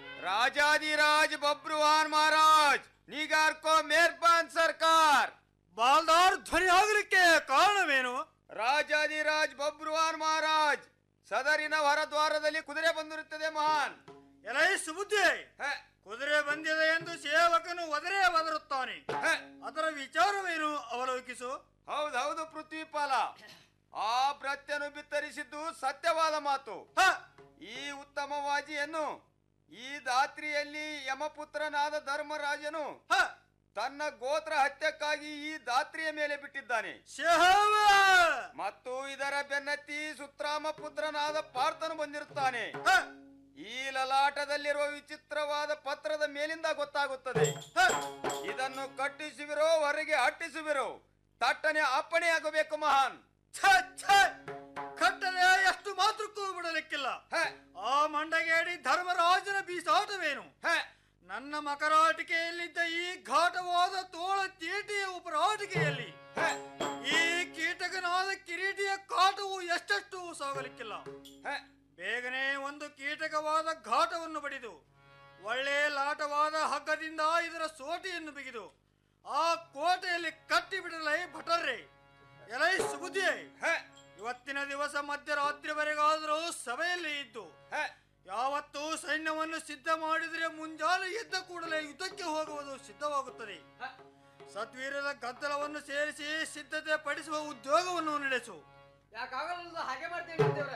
Speaker 16: राजाधिराज बब्रुवान महाराज निगार को मेहरबान सरकार ಬಾಲ್ದಾರ್ ಧ್ವನಿ ಆಗಲಿಕ್ಕೆ ಕಾರಣವೇನು
Speaker 17: ರಾಜಾದಿರಾಜ್ ಬಬ್ರುವಾನ್ ಮಹಾರಾಜ್ ಸದರಿನ ಹೊರದ್ವಾರದಲ್ಲಿ ಕುದುರೆ ಬಂದಿರುತ್ತದೆ ಮಹಾನ್
Speaker 16: ಎಲೈ ಸುಬುದ್ಧಿ ಕುದುರೆ ಬಂದಿದೆ ಎಂದು ಸೇವಕನು ಒದರೇ ಒದರುತ್ತಾನೆ ಅದರ ವಿಚಾರವೇನು ಅವಲೋಕಿಸು
Speaker 17: ಹೌದೌದು ಪೃಥ್ವಿಪಾಲ ಆ ಪ್ರತ್ಯನು ಬಿತ್ತರಿಸಿದ್ದು ಸತ್ಯವಾದ ಮಾತು ಈ ಉತ್ತಮ ವಾಜಿಯನ್ನು ಈ ದಾತ್ರಿಯಲ್ಲಿ ಯಮಪುತ್ರನಾದ ಧರ್ಮರಾಜನು ತನ್ನ ಗೋತ್ರ ಹತ್ಯಕ್ಕಾಗಿ ಈ ದಾತ್ರಿಯ ಮೇಲೆ ಬಿಟ್ಟಿದ್ದಾನೆ ಮತ್ತು ಇದರ ಬೆನ್ನತ್ತಿ ಸುತ್ರಾಮ ಪುತ್ರನಾದ ಪಾರ್ಥನು ಬಂದಿರುತ್ತಾನೆ ಈ ಲಲಾಟದಲ್ಲಿರುವ ವಿಚಿತ್ರವಾದ ಪತ್ರದ ಮೇಲಿಂದ ಗೊತ್ತಾಗುತ್ತದೆ ಇದನ್ನು ಕಟ್ಟಿಸುವಿರೋ ಹೊರಗೆ ಅಟ್ಟಿಸುವಿರೋ ತಟ್ಟನೆ ಅಪ್ಪಣೆಯಾಗಬೇಕು ಮಹಾನ್
Speaker 16: ಕಟ್ಟನೆ ಎಷ್ಟು ಮಾತ್ರಕ್ಕೂ ಬಿಡಲಿಕ್ಕಿಲ್ಲ ಆ ಮಂಡಗೇಡಿ ಧರ್ಮರಾಜನ ಬೀಸಾಟವೇನು ನನ್ನ ಮಕರಾಟಿಕೆಯಲ್ಲಿದ್ದ ಈ ಘಾಟವಾದ ತೋಳ ತೀಟಿಯ ಉಪರಾಟಿಕೆಯಲ್ಲಿ ಈ ಕೀಟಕನಾದ ಕಿರೀಟಿಯ ಕಾಟವು ಎಷ್ಟೆಷ್ಟು ಸಾಗಲಿಕ್ಕಿಲ್ಲ ಬೇಗನೆ ಒಂದು ಕೀಟಕವಾದ ಘಾಟವನ್ನು ಬಡಿದು ಒಳ್ಳೆ ಲಾಟವಾದ ಹಗ್ಗದಿಂದ ಇದರ ಸೋಟಿಯನ್ನು ಬಿಗಿದು ಆ ಕೋಟೆಯಲ್ಲಿ ಕಟ್ಟಿ ಬಿಡಲೈ ಭಟರ್ರೆ ಎಲೈ ಸುಬುದ್ಧಿ ಇವತ್ತಿನ ದಿವಸ ಮಧ್ಯರಾತ್ರಿವರೆಗಾದರೂ ಸಭೆಯಲ್ಲಿ ಇದ್ದು ಯಾವತ್ತು ಸೈನ್ಯವನ್ನು ಸಿದ್ಧ ಮಾಡಿದರೆ ಮುಂಜಾನೆ ಎದ್ದ ಕೂಡಲೇ ಯುದ್ಧಕ್ಕೆ ಹೋಗುವುದು ಸಿದ್ಧವಾಗುತ್ತದೆ ಸತ್ವೀರದ ಗದ್ದಲವನ್ನು ಸೇರಿಸಿ ಸಿದ್ಧತೆ ಪಡಿಸುವ ಉದ್ಯೋಗವನ್ನು ನಡೆಸು
Speaker 18: ಯಾಕಾಗಲ್ಲ ಹಾಗೆ ಮಾಡ್ತೇನೆ ದೇವ್ರೆ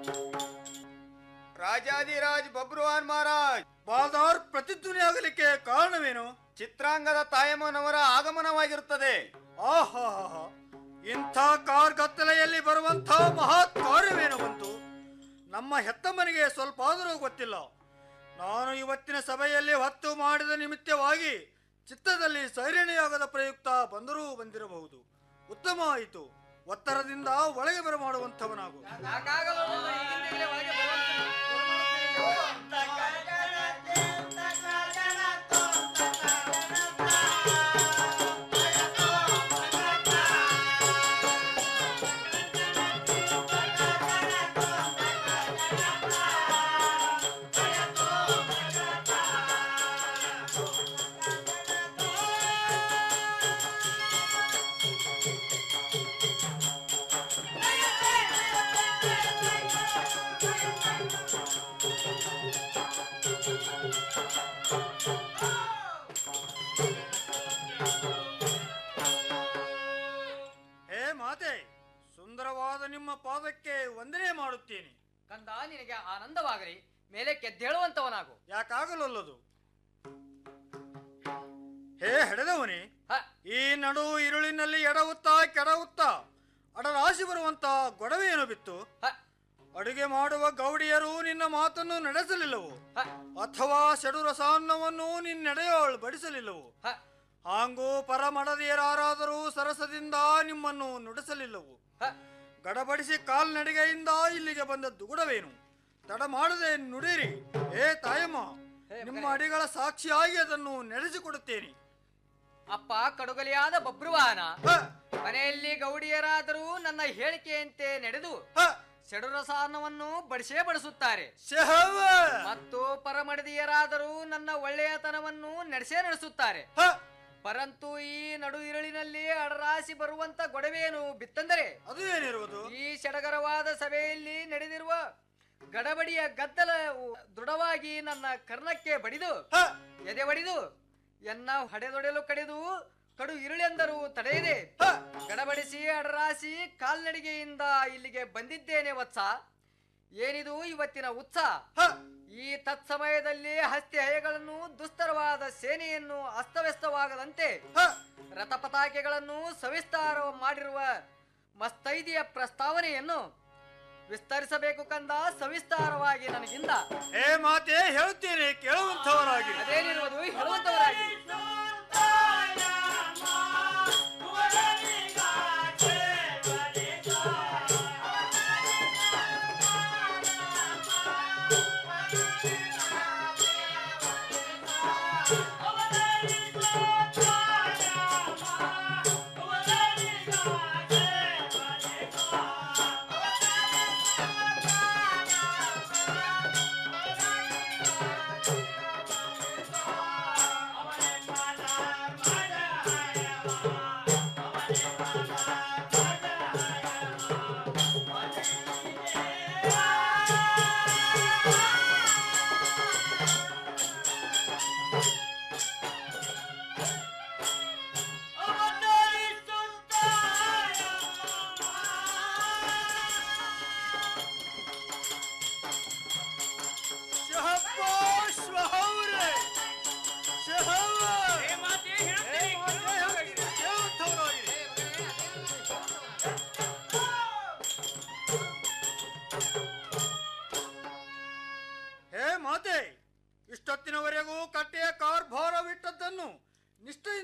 Speaker 17: ರಾಜಾದಿರಾಜ್ ಬಬ್ರುವಾನ್ ಮಹಾರಾಜ್
Speaker 16: ಬಾಲ್ದಾರ್ ಪ್ರತಿಧ್ವನಿ ಆಗಲಿಕ್ಕೆ ಕಾರಣವೇನು
Speaker 17: ಚಿತ್ರಾಂಗದ ತಾಯಮ್ಮನವರ ಆಗಮನವಾಗಿರುತ್ತದೆ
Speaker 16: ಆಹಾ ಇಂಥ ಕಾರ್ಗತ್ತಲೆಯಲ್ಲಿ ಬರುವಂಥ ಮಹತ್ ಕಾರ್ಯವೇನು ಬಂತು ನಮ್ಮ ಹೆತ್ತಮ್ಮನಿಗೆ ಸ್ವಲ್ಪ ಆದರೂ ಗೊತ್ತಿಲ್ಲ ನಾನು ಇವತ್ತಿನ ಸಭೆಯಲ್ಲಿ ಹೊತ್ತು ಮಾಡಿದ ನಿಮಿತ್ತವಾಗಿ ಚಿತ್ತದಲ್ಲಿ ಸೈರಣೆಯಾಗದ ಪ್ರಯುಕ್ತ ಬಂದರೂ ಬಂದಿರಬಹುದು ಉತ್ತಮ ಆಯಿತು ಒತ್ತರದಿಂದ ಒಳಗೆ ಬರಮಾಡುವಂಥವನಾಗು
Speaker 18: ಯಾಕಾಗಲ್ಲ ಈಗಿಂದಲೇ ಒಳಗೆ
Speaker 16: ಹೇ ಮಾತೆ ಸುಂದರವಾದ ನಿಮ್ಮ ಪಾದಕ್ಕೆ ವಂದನೆ ಮಾಡುತ್ತೇನೆ
Speaker 18: ಕಂದ ನಿನಗೆ ಆನಂದವಾಗಲಿ ಮೇಲೆ ಕೆದ್ದೇಳುವಂತವನಾಗು
Speaker 16: ಯಾಕಾಗಲಲ್ಲದು ಹೇ ಹೆಡೆದವನೇ ಈ ನಡು ಇರುಳಿನಲ್ಲಿ ಎಡವುತ್ತಾ ಕೆಡವುತ್ತಾ ಅಡರಾಶಿ ಬರುವಂತ ಗೊಡವೆಯನ್ನು ಬಿತ್ತು ಅಡುಗೆ ಮಾಡುವ ಗೌಡಿಯರು ನಿನ್ನ ಮಾತನ್ನು ನಡೆಸಲಿಲ್ಲವು ಅಥವಾ ಷಡುರಸಾನ್ನವನ್ನು ನಿನ್ನೆಡೆಯೋಳು ಬಡಿಸಲಿಲ್ಲವು ಹಾಂಗೂ ಪರಮಡದಿಯರಾರಾದರೂ ಸರಸದಿಂದ ನಿಮ್ಮನ್ನು ನುಡಿಸಲಿಲ್ಲವು ಗಡಬಡಿಸಿ ಕಾಲ್ನಡಿಗೆಯಿಂದ ಇಲ್ಲಿಗೆ ಬಂದ ದುಗುಡವೇನು ತಡ ಮಾಡದೆ ನುಡಿರಿ ಏ ತಾಯಮ್ಮ ನಿಮ್ಮ ಅಡಿಗಳ ಸಾಕ್ಷಿಯಾಗಿ ಅದನ್ನು ನಡೆಸಿಕೊಡುತ್ತೇನೆ
Speaker 18: ಅಪ್ಪ ಕಡುಗಲಿಯಾದ ಬಬ್ರುವಾನ ಮನೆಯಲ್ಲಿ ಗೌಡಿಯರಾದರೂ ನನ್ನ ಹೇಳಿಕೆಯಂತೆ ನಡೆದು ಸೆಡುರಸಾನ್ನವನ್ನು ಬಡಿಸೇ ಬಡಿಸುತ್ತಾರೆ ಮತ್ತು ಪರಮಡದಿಯರಾದರೂ ನನ್ನ ಒಳ್ಳೆಯತನವನ್ನು ನಡೆಸೇ ನಡೆಸುತ್ತಾರೆ ಪರಂತು ಈ ನಡು ಇರುಳಿನಲ್ಲಿ ಅಡರಾಸಿ ಬರುವಂತ ಗೊಡವೆಯನ್ನು ಬಿತ್ತಂದರೆ
Speaker 16: ಅದು ಏನಿರುವುದು
Speaker 18: ಈ ಸಡಗರವಾದ ಸಭೆಯಲ್ಲಿ ನಡೆದಿರುವ ಗಡಬಡಿಯ ಗದ್ದಲ ದೃಢವಾಗಿ ನನ್ನ ಕರ್ಣಕ್ಕೆ ಬಡಿದು ಎದೆ ಬಡಿದು ಎನ್ನ ಹಡೆದೊಡೆಯಲು ಕಡಿದು ಕಡು ಇರುಳೆಂದರೂ ತಡೆಯದೆ ಗಡಬಡಿಸಿ ಅಡರಾಸಿ ಕಾಲ್ನಡಿಗೆಯಿಂದ ಇಲ್ಲಿಗೆ ಬಂದಿದ್ದೇನೆ ವತ್ಸ ಏನಿದು ಇವತ್ತಿನ ಉತ್ಸಾಹ ಈ ತತ್ಸಮಯದಲ್ಲಿ ಹಸ್ತಿ ಹಯಗಳನ್ನು ದುಸ್ತರವಾದ ಸೇನೆಯನ್ನು ಅಸ್ತವ್ಯಸ್ತವಾಗದಂತೆ ರಥಪತಾಕೆಗಳನ್ನು ಸವಿಸ್ತಾರ ಮಾಡಿರುವ ಮಸ್ತೈದಿಯ ಪ್ರಸ್ತಾವನೆಯನ್ನು ವಿಸ್ತರಿಸಬೇಕು ಕಂದ ಸವಿಸ್ತಾರವಾಗಿ ನನಗಿಂದ
Speaker 16: ಹೇ ಮಾತೆ ಹೇಳುತ್ತೇನೆ ಕೇಳುವಂಥವರಾಗಿ
Speaker 18: ಅದೇನಿರುವುದು ಹೇಳುವಂತವರಾಗಿ
Speaker 3: ಅವನೇ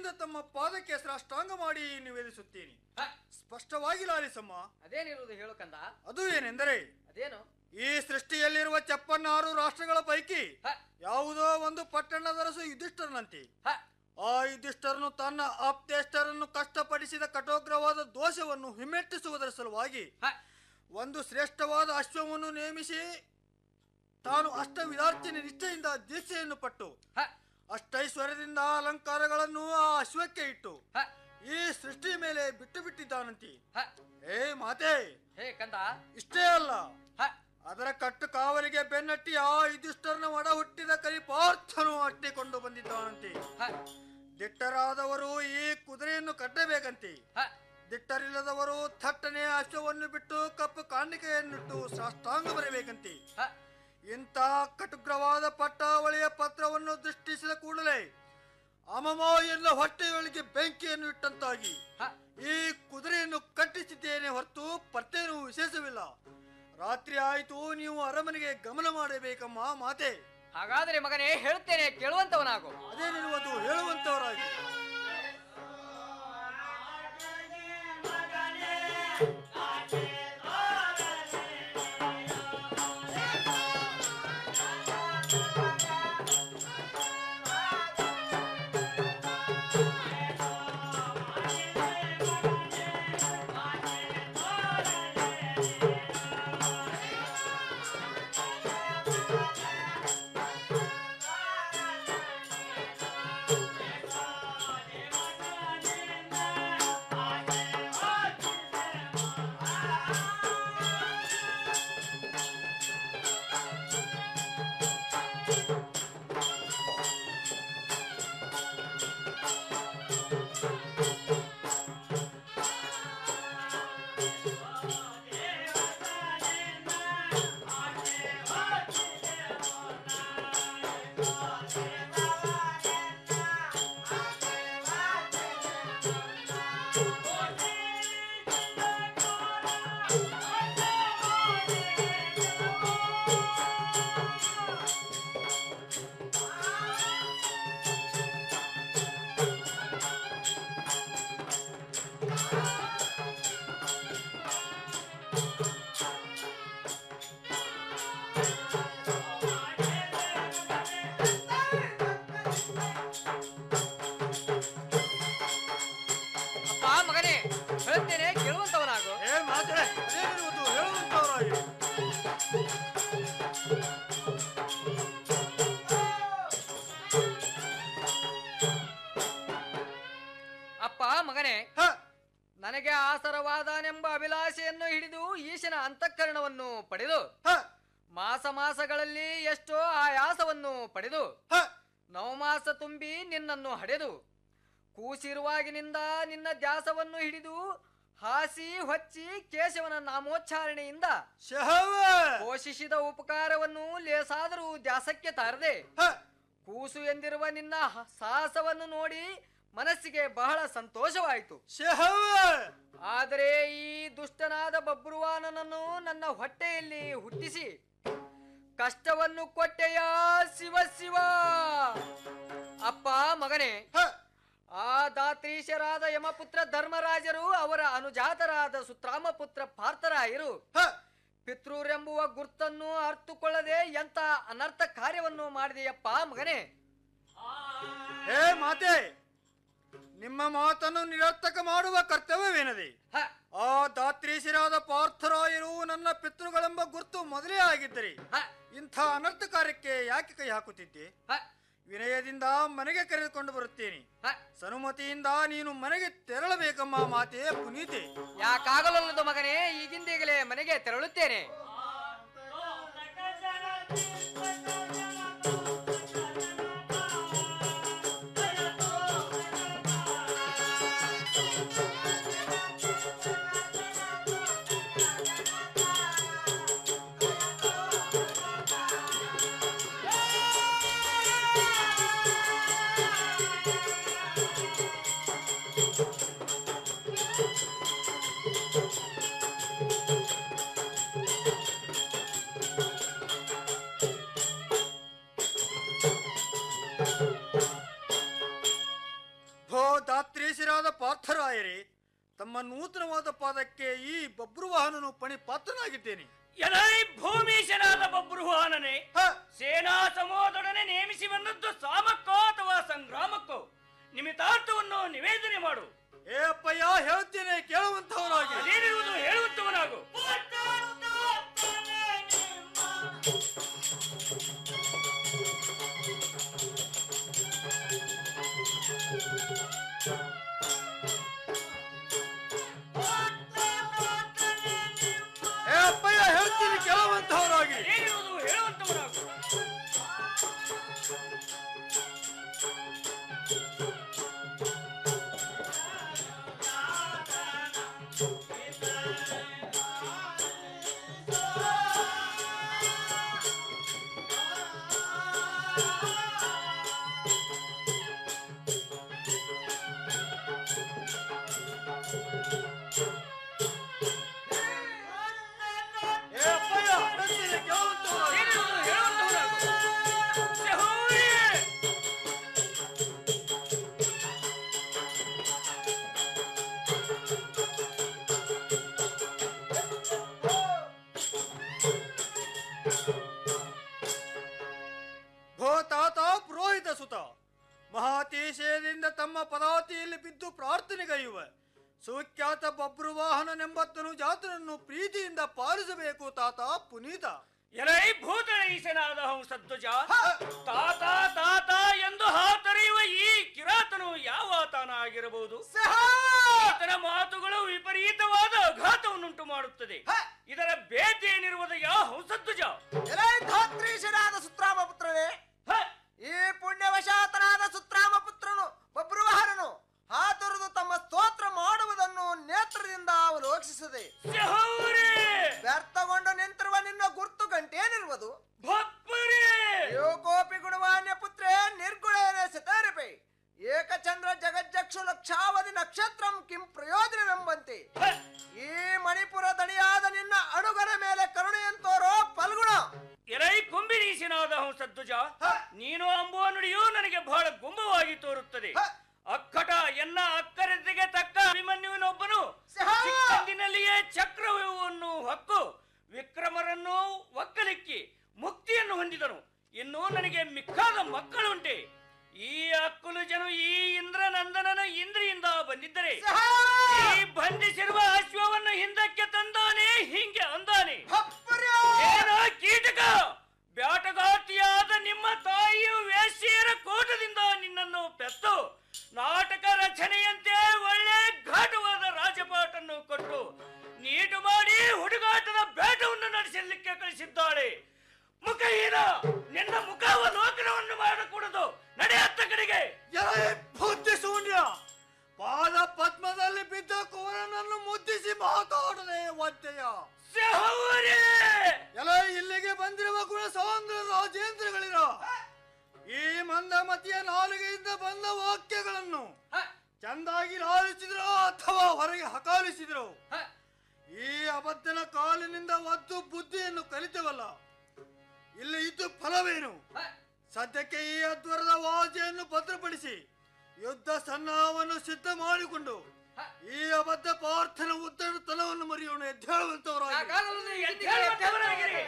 Speaker 16: ಈಗ ತಮ್ಮ ಪಾದಕ್ಕೆ ಸಾಷ್ಟಾಂಗ ಮಾಡಿ ನಿವೇದಿಸುತ್ತೀನಿ ಸ್ಪಷ್ಟವಾಗಿ ಲಾಲಿಸಮ್ಮ
Speaker 18: ಅದೇನಿರುವುದು ಹೇಳು ಕಂದ
Speaker 16: ಅದು ಏನೆಂದರೆ
Speaker 18: ಅದೇನು
Speaker 16: ಈ ಸೃಷ್ಟಿಯಲ್ಲಿರುವ ಚಪ್ಪನ್ನಾರು ರಾಷ್ಟ್ರಗಳ ಪೈಕಿ ಯಾವುದೋ ಒಂದು ಪಟ್ಟಣದರಸು ಯುಧಿಷ್ಠರನಂತೆ ಆ ಯುಧಿಷ್ಠರನು ತನ್ನ ಆಪ್ತೇಷ್ಟರನ್ನು ಕಷ್ಟಪಡಿಸಿದ ಕಠೋಗ್ರವಾದ ದೋಷವನ್ನು ಹಿಮ್ಮೆಟ್ಟಿಸುವುದರ ಸಲುವಾಗಿ ಒಂದು ಶ್ರೇಷ್ಠವಾದ ಅಶ್ವವನ್ನು ನೇಮಿಸಿ ತಾನು ಅಷ್ಟ ವಿಧಾರ್ಚನೆ ನಿಷ್ಠೆಯಿಂದ ದೀಕ್ಷೆಯನ್ನು ಪಟ್ಟು ಅಷ್ಟೈಶ್ವರ್ಯದಿಂದ ಅಲಂಕಾರಗಳನ್ನು ಆ ಅಶ್ವಕ್ಕೆ ಇಟ್ಟು ಈ ಸೃಷ್ಟಿ ಮೇಲೆ ಬಿಟ್ಟು ಬಿಟ್ಟಿದ್ದಾನಂತೆ ಏ ಮಾತೆ
Speaker 18: ಹೇ ಕಂದ
Speaker 16: ಇಷ್ಟೇ ಅಲ್ಲ ಅದರ ಕಟ್ಟು ಕಾವಲಿಗೆ ಬೆನ್ನಟ್ಟಿ ಆ ಯುಧಿಷ್ಠರನ ಒಡ ಹುಟ್ಟಿದ ಕಲಿಪಾರ್ಥನು ಅಟ್ಟಿಕೊಂಡು ಬಂದಿದ್ದಾನಂತೆ ದಿಟ್ಟರಾದವರು ಈ ಕುದುರೆಯನ್ನು ಕಟ್ಟಬೇಕಂತೆ ದಿಟ್ಟರಿಲ್ಲದವರು ಥಟ್ಟನೆ ಅಶ್ವವನ್ನು ಬಿಟ್ಟು ಕಪ್ಪು ಕಾಣಿಕೆಯನ್ನಿಟ್ಟು ಸಾಷ್ಟಾಂಗ ಬರಬೇಕಂತೆ ಇಂಥ ಕಟುಗ್ರವಾದ ಪಟ್ಟಾವಳಿಯ ಪತ್ರವನ್ನು ದೃಷ್ಟಿಸಿದ ಕೂಡಲೇ ಅಮಮ ಎಲ್ಲ ಹೊಟ್ಟೆಯೊಳಗೆ ಬೆಂಕಿಯನ್ನು ಇಟ್ಟಂತಾಗಿ ಈ ಕುದುರೆಯನ್ನು ಕಟ್ಟಿಸಿದ್ದೇನೆ ಹೊರತು ಪರ್ತೇನು ವಿಶೇಷವಿಲ್ಲ ರಾತ್ರಿ ಆಯಿತು ನೀವು ಅರಮನೆಗೆ ಗಮನ ಮಾಡಬೇಕಮ್ಮ ಮಾತೆ
Speaker 18: ಹಾಗಾದರೆ ಮಗನೇ ಹೇಳುತ್ತೇನೆ ಕೇಳುವಂತವನಾಗು
Speaker 16: ಅದೇನಿರುವುದು ಹೇಳುವಂತವರಾಗಿ
Speaker 18: ಅಪ್ಪ ಮಗನೇ ಹೇಳುತ್ತೇನೆ ಕೇಳುವಂತವನಾಗು
Speaker 16: ಏ ಮಾತೆ ಅದೇನಿರುವುದು ಹೇಳುವಂತವರಾಗಿ
Speaker 18: ಅಪ್ಪ ಮಗನೇ ನನಗೆ ಆಸರವಾದನೆಂಬ ಅಭಿಲಾಷೆಯನ್ನು ಹಿಡಿದು ಈಶನ ಅಂತಃಕರಣವನ್ನು ಪಡೆದು ಮಾಸ ಮಾಸಗಳಲ್ಲಿ ಎಷ್ಟೋ ಆಯಾಸವನ್ನು ಪಡೆದು ನವಮಾಸ ತುಂಬಿ ನಿನ್ನನ್ನು ಹಡೆದು ಕೂಸಿರುವಾಗಿನಿಂದ ನಿನ್ನ ದ್ಯಾಸವನ್ನು ಹಿಡಿದು ಹಾಸಿ ಹೊಚ್ಚಿ ಕೇಶವನ ನಾಮೋಚ್ಚಾರಣೆಯಿಂದ ಪೋಷಿಸಿದ ಉಪಕಾರವನ್ನು ಲೇಸಾದರೂ ದ್ಯಾಸಕ್ಕೆ ತಾರದೆ ಕೂಸು ಎಂದಿರುವ ನಿನ್ನ ಹ- ಸಾಹಸವನ್ನು ನೋಡಿ ಮನಸ್ಸಿಗೆ ಬಹಳ ಸಂತೋಷವಾಯಿತು ಆದರೆ ಈ ದುಷ್ಟನಾದ ಬಬ್ರುವಾನನನ್ನು ನನ್ನ ಹೊಟ್ಟೆಯಲ್ಲಿ ಹುಟ್ಟಿಸಿ ಕಷ್ಟವನ್ನು ಕೊಟ್ಟೆಯ ಶಿವ ಶಿವ ಅಪ್ಪ ಮಗನೇ ಆ ದಾತ್ರೀಶರಾದ ಯಮಪುತ್ರ ಧರ್ಮರಾಜರು ಅವರ ಅನುಜಾತರಾದ ಸುತ್ರಾಮ ಪುತ್ರ ಪಾರ್ಥರಾಯರು ಪಿತೃರೆಂಬುವ ಗುರ್ತನ್ನು ಅರ್ಥಕೊಳ್ಳದೆ ಎಂತ ಅನರ್ಥ ಕಾರ್ಯವನ್ನು ಮಾಡಿದೆಯಪ್ಪ ಮಗನೇ
Speaker 16: ಹೇ ಮಾತೆ ನಿಮ್ಮ ಮಾತನ್ನು ನಿರರ್ಥಕ ಮಾಡುವ ಕರ್ತವ್ಯವೇನದೆ ಆ ದಾತ್ರೀಶರಾದ ಪಾರ್ಥರಾಯರು ನನ್ನ ಪಿತೃಗಳೆಂಬ ಗುರ್ತು ಮೊದಲೇ ಆಗಿದ್ದರೆ ಇಂಥ ಅನರ್ಥ ಕಾರ್ಯಕ್ಕೆ ಯಾಕೆ ಕೈ ಹಾಕುತ್ತಿದ್ದೆ ವಿನಯದಿಂದ ಮನೆಗೆ ಕರೆದುಕೊಂಡು ಬರುತ್ತೇನೆ ಸನುಮತಿಯಿಂದ ನೀನು ಮನೆಗೆ ತೆರಳಬೇಕಮ್ಮ ಮಾತೆ ಪುನೀತೆ
Speaker 18: ಯಾಕಾಗಲಲ್ಲದು ಮಗನೇ ಈಗಿಂದೀಗಲೇ ಮನೆಗೆ ತೆರಳುತ್ತೇನೆ
Speaker 16: ಮಹಾತೇಜರಾದ ಪಾರ್ಥರಾಯರೇ ತಮ್ಮ ನೂತನವಾದ ಪಾದಕ್ಕೆ ಈ ಬಬ್ರುವಾಹನನು ಪಣಿ ಪಾತ್ರನಾಗಿದ್ದೇನೆ
Speaker 19: ಎಲೈ ಭೂಮೀಶನಾದ ಬಬ್ರುವಾಹನನೇ ಸೇನಾ ಸಮೂಹದೊಡನೆ ನೇಮಿಸಿ ಬಂದದ್ದು ಸಾಮಕ್ಕೋ ಅಥವಾ ಸಂಗ್ರಾಮಕ್ಕೋ ನಿಮಿತಾರ್ಥವನ್ನು ನಿವೇದನೆ ಮಾಡು
Speaker 16: ಏ ಅಪ್ಪಯ್ಯ ಹೇಳ್ತೇನೆ ಕೇಳುವಂತವರಾಗಿ
Speaker 19: ಅದೇನಿರುವುದು ಹೇಳುವಂತವನಾಗು
Speaker 16: ಏ ಅಪ್ಪಯ್ಯ ಹೇಳ್ತೀನಿ ಕೇಳುವಂತವರಾಗಿ
Speaker 19: ಅದೇನಿರುವುದು ಹೇಳುವಂತವನಾಗು
Speaker 16: ಏ ಅಪ್ಪಯ್ಯ ಹೇಳ್ತೀನಿ ಕೇಳುವಂತವರಾಗಿ
Speaker 19: ಅದೇನಿರುವುದು ಹೇಳುವಂತವನಾಗು ಸಹೋದರಿ!
Speaker 16: ಭೋ ತಾತ ಪುರೋಹಿತ ಸುತ ಮಹಾತೀಶಯದಿಂದ ತಮ್ಮ ಪದಾತಿಯಲ್ಲಿ ಬಿದ್ದು ಪ್ರಾರ್ಥನೆಗೈಯುವ ಸುಖ್ಯಾತ ಬಬ್ರುವಾಹನನೆಂಬತ್ತನು ಜಾತನನ್ನು ಪ್ರೀತಿಯಿಂದ ಪಾಲಿಸಬೇಕು ತಾತ ಪುನೀತ
Speaker 19: ಎಲೈ ಭೂತಳೀಶನಾದ ಹಂಸಧ್ವಜ ತಾತ ತಾತ ಎಂದು ಹಾತೊರೆಯುವ ಈ ಕಿರಾತನು ಯಾವ ತಾನಾಗಿರಬಹುದು ಈತನ ಮಾತುಗಳು ವಿಪರೀತವಾದ ಆಘಾತವನ್ನುಂಟು ಮಾಡುತ್ತದೆ ಇದರ ಬೇತೆ ಏನಿರುವುದಯ್ಯ ಹಂಸಧ್ವಜ
Speaker 20: ಎಲೈ ಧಾತ್ರೀಶನಾದ ಸುತ್ರಾಮ ಪುತ್ರನೇ ಈ ಪುಣ್ಯವಶಾತನಾದ ಸುತ್ರಾಮ ಪುತ್ರನು ಬಬ್ರುವಾಹನನು ಹಾತೊರೆದು ತಮ್ಮ ಸ್ತೋತ್ರ ಮಾಡುವುದನ್ನು ನೇತ್ರದಿಂದ ಅವಲೋಕಿಸಿದೆ ವ್ಯರ್ಥಗೊಂಡು ನಿಂತಿರುವ ನಿನ್ನ ಗುರ್ತು ಗಂಟೇನಿರುವುದು ಯೋಕೋಪಿ ಗುಣವಾನ್ಯ ಪುತ್ರೇ ನಿರ್ಗುಣೇನ ಸತಾರಿಪೈ ಏಕಚಂದ್ರ ಜಗಜ್ಜಕ್ಷು ಲಕ್ಷಾವಧಿ ನಕ್ಷತ್ರಂ ಕಿಂ ಪ್ರಯೋಜನವೆಂಬಂತೆ ಈ ಮಣಿಪುರ ದಣಿಯಾದ ನಿನ್ನ ಅಣುಗರ ಮೇಲೆ ಕರುಣೆಯಂತೋರೋ ಫಲ್ಗುಣ
Speaker 19: ಎಲೈ ಕುಂಬಿನೀಶನಾದ ಹಂಸಧ್ವಜ ನೀನು ಅಂಬುವ ನುಡಿಯು ನನಗೆ ಬಹಳ ಗುಂಬವಾಗಿ ತೋರುತ್ತದೆ ಅಕ್ಕಟ ಎನ್ನ ಅಕ್ಕರೆತೆಗೆ ತಕ್ಕ ಅಭಿಮನ್ಯುವಿನೊಬ್ಬನು ಚಿಕ್ಕಂದಿನಲ್ಲಿಯೇ ಚಕ್ರವ್ಯೂಹವನ್ನು ಹೊಕ್ಕು ವಿಕ್ರಮರನ್ನು ಒಕ್ಕಲಿಕ್ಕಿ ಮುಕ್ತಿಯನ್ನು ಹೊಂದಿದನು ಇನ್ನು ನನಗೆ ಮಿಕ್ಕಾದ ಮಕ್ಕಳುಂಟೆ ಈ ಅಕ್ಕುಲು ಜನ ಈ ಇಂದ್ರನಂದನನ ಇಂದ್ರಿಯಿಂದ ಬಂದಿದ್ದರೆ ಈ ಬಂಧಿಸಿರುವ ಅಶ್ವವನ್ನು ಹಿಂದಕ್ಕೆ ತಂದಾನೆ ಹಿಂಗೆ ಅಂದಾನೆ ಏನೋ ಕೀಟಕ ಬ್ಯಾಟಗಾತಿಯಾದ ನಿಮ್ಮ ತಾಯಿಯು ವೇಶ್ಯೆಯರ ಕೋಟದಿಂದ ನಿನ್ನನ್ನು ಪೆತ್ತು ನಾಟಕ ರಚನೆಯಂತೆ ಒಳ್ಳೆ ಘಾಟವಾದ ರಾಜಪಾಟನ್ನು ಕೊಟ್ಟು ನೀಟು ಮಾಡಿ ಹುಡುಗಾಟದ ಬೇಟವನ್ನು ನಡೆಸಲಿಕ್ಕೆ ಕಳಿಸಿದ್ದಾಳೆ ಮುಖಹೀನ ನಿನ್ನ ಮುಖಾವಲೋಕನವನ್ನು ಮಾಡಕೂಡದು ನಡೆಯತ್ತ ಕಡೆಗೆ
Speaker 16: ಬುದ್ಧಿ ಶೂನ್ಯ ಪಾದ ಪದ್ಮದಲ್ಲಿ ಬಿದ್ದ ಕುವರನನ್ನು ಮುದ್ದಿಸಿ ಮಾತಾಡದೆ ಒದ್ದೆಯ ಎಲ್ಲ ಇಲ್ಲಿಗೆ ಬಂದಿರುವ ಗುಣ ಸೌಂದ್ರ ರಾಜೇಂದ್ರಗಳಿರ ಈ ಮಂದಮತಿಯ ನಾಲಿಗೆಯಿಂದ ಬಂದ ವಾಕ್ಯಗಳನ್ನು ಚಂದಾಗಿ ಲಾಲಿಸಿದ್ರು ಅಥವಾ ಹೊರಗೆ ಹಕಾಲಿಸಿದ್ರು ಈ ಅಬದ್ಧನ ಕಾಲಿನಿಂದ ಒದ್ದು ಬುದ್ಧಿಯನ್ನು ಕಲಿತವಲ್ಲ ಇಲ್ಲಿ ಇದ್ದು ಫಲವೇನು ಸದ್ಯಕ್ಕೆ ಈ ಅದ್ವರದ ವಾಜೆಯನ್ನು ಭದ್ರಪಡಿಸಿ ಯುದ್ಧ ಸನ್ನಾಹವನ್ನು ಸಿದ್ಧ ಮಾಡಿಕೊಂಡು ಈ ಅಬದ್ಧ ಪಾರ್ಥನ ಉದ್ದಟತನವನ್ನು ಮರೆಯೋಣ ಎದ್ದೇಳುವಂತವರಾಗಿ
Speaker 19: ಎದ್ದೇಳುವಂತವರಾಗಿರಿ.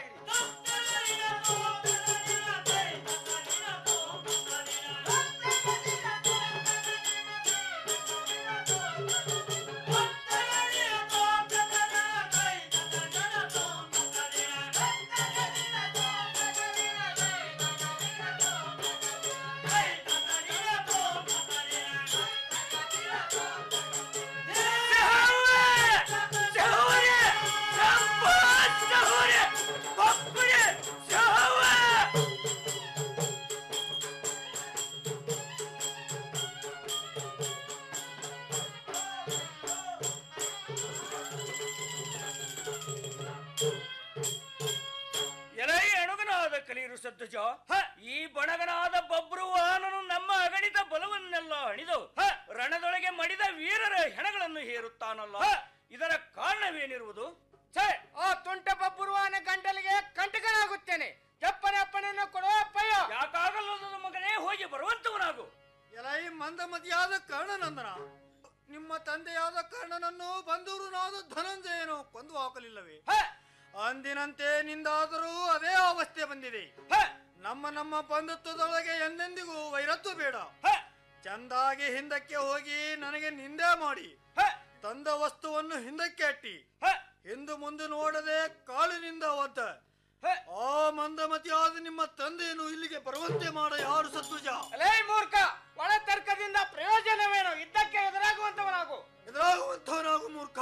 Speaker 19: ಎಲೈ ಅಣುಗನಾದ ಕಲೀರು ಸದ್ದುಜ ಈ ಬಣಗನಾದ ಬಬ್ರು ವಾಹನನು ನಮ್ಮ ಅಗಣಿತ ಬಲವನ್ನೆಲ್ಲ ಹಣಿದು ರಣದೊಳಗೆ ಮಡಿದ ವೀರರ ಹೆಣಗಳನ್ನು ಹೇರುತ್ತಾನಲ್ಲ ಇದರ ಕಾರಣವೇನಿರುವುದು
Speaker 18: ಛೇ ಆ ತುಂಟ ಬಬ್ಬುರುವಾನ ಗಂಟಲಿಗೆ ಕಂಟಕನಾಗುತ್ತೇನೆ ತೆಪ್ಪನೆ ಅಪ್ಪಣೆಯನ್ನು ಕೊಡುವ ಅಪ್ಪಯ್ಯ
Speaker 19: ಯಾಕಾಗಲ್ಲದ ಮಗನೇ ಹೋಗಿ ಬರುವಂತವನಾಗು
Speaker 16: ಎಲೈ ಮಂದಮತಿಯಾದ ಕರ್ಣನಂದನ ನಮ್ಮ ತಂದೆಯಾದ ಕರ್ಣನನ್ನು ಬಂದೂರುನಾದ ಧನಂಜಯನು ಕೊಂದು ಹಾಕಲಿಲ್ಲವೇ ಅಂದಿನಂತೆ ನಿಂದಾದರೂ ಅದೇ ಅವಸ್ಥೆ ಬಂದಿದೆ ನಮ್ಮ ನಮ್ಮ ಬಂಧುತ್ವದೊಳಗೆ ಎಂದೆಂದಿಗೂ ವೈರತ್ವ ಬೇಡ ಚಂದಾಗಿ ಹಿಂದಕ್ಕೆ ಹೋಗಿ ನನಗೆ ನಿಂದೆ ಮಾಡಿ ತಂದ ವಸ್ತುವನ್ನು ಹಿಂದಕ್ಕೆ ಅಟ್ಟಿ ಹಿಂದು ಮುಂದೆ ನೋಡದೆ ಕಾಲಿನಿಂದ ಒದ್ದ ಆ ಮಂದಮತಿಯಾದ ನಿಮ್ಮ ತಂದೆಯನ್ನು ಇಲ್ಲಿಗೆ ಬರುವಂತೆ ಮಾಡ ಯಾರು ಸತ್ವಜ
Speaker 18: ಅಲೇ ಮೂರ್ಖ ಒಳ ತರ್ಕದಿಂದ ಪ್ರಯೋಜನವೇನು ಇದ್ದಕ್ಕೆ ಎದುರಾಗುವಂತವನಾಗು
Speaker 16: ಎದುರಾಗುವಂತವನಾಗು ಮೂರ್ಖ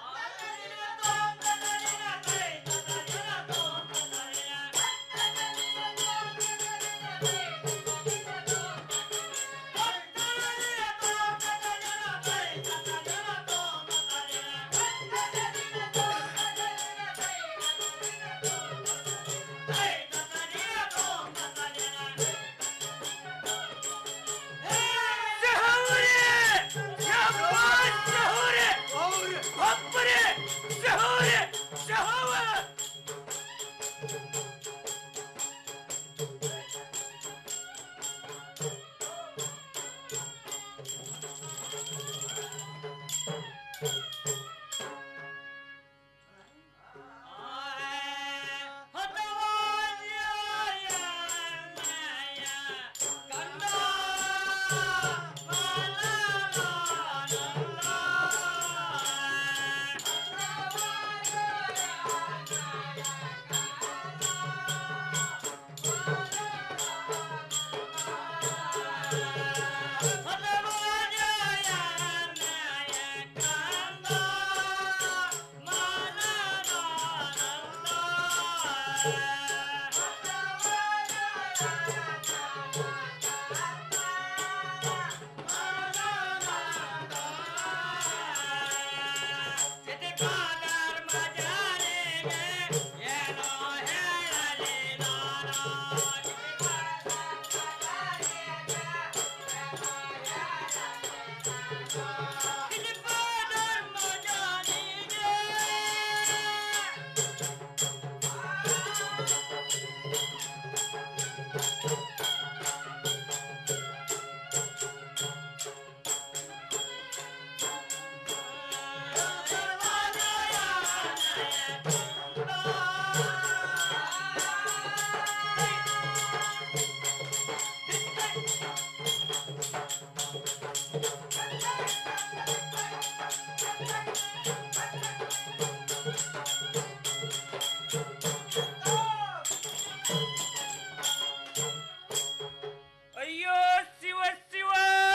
Speaker 19: ಅಯ್ಯೋ ಶಿವ ಶಿವ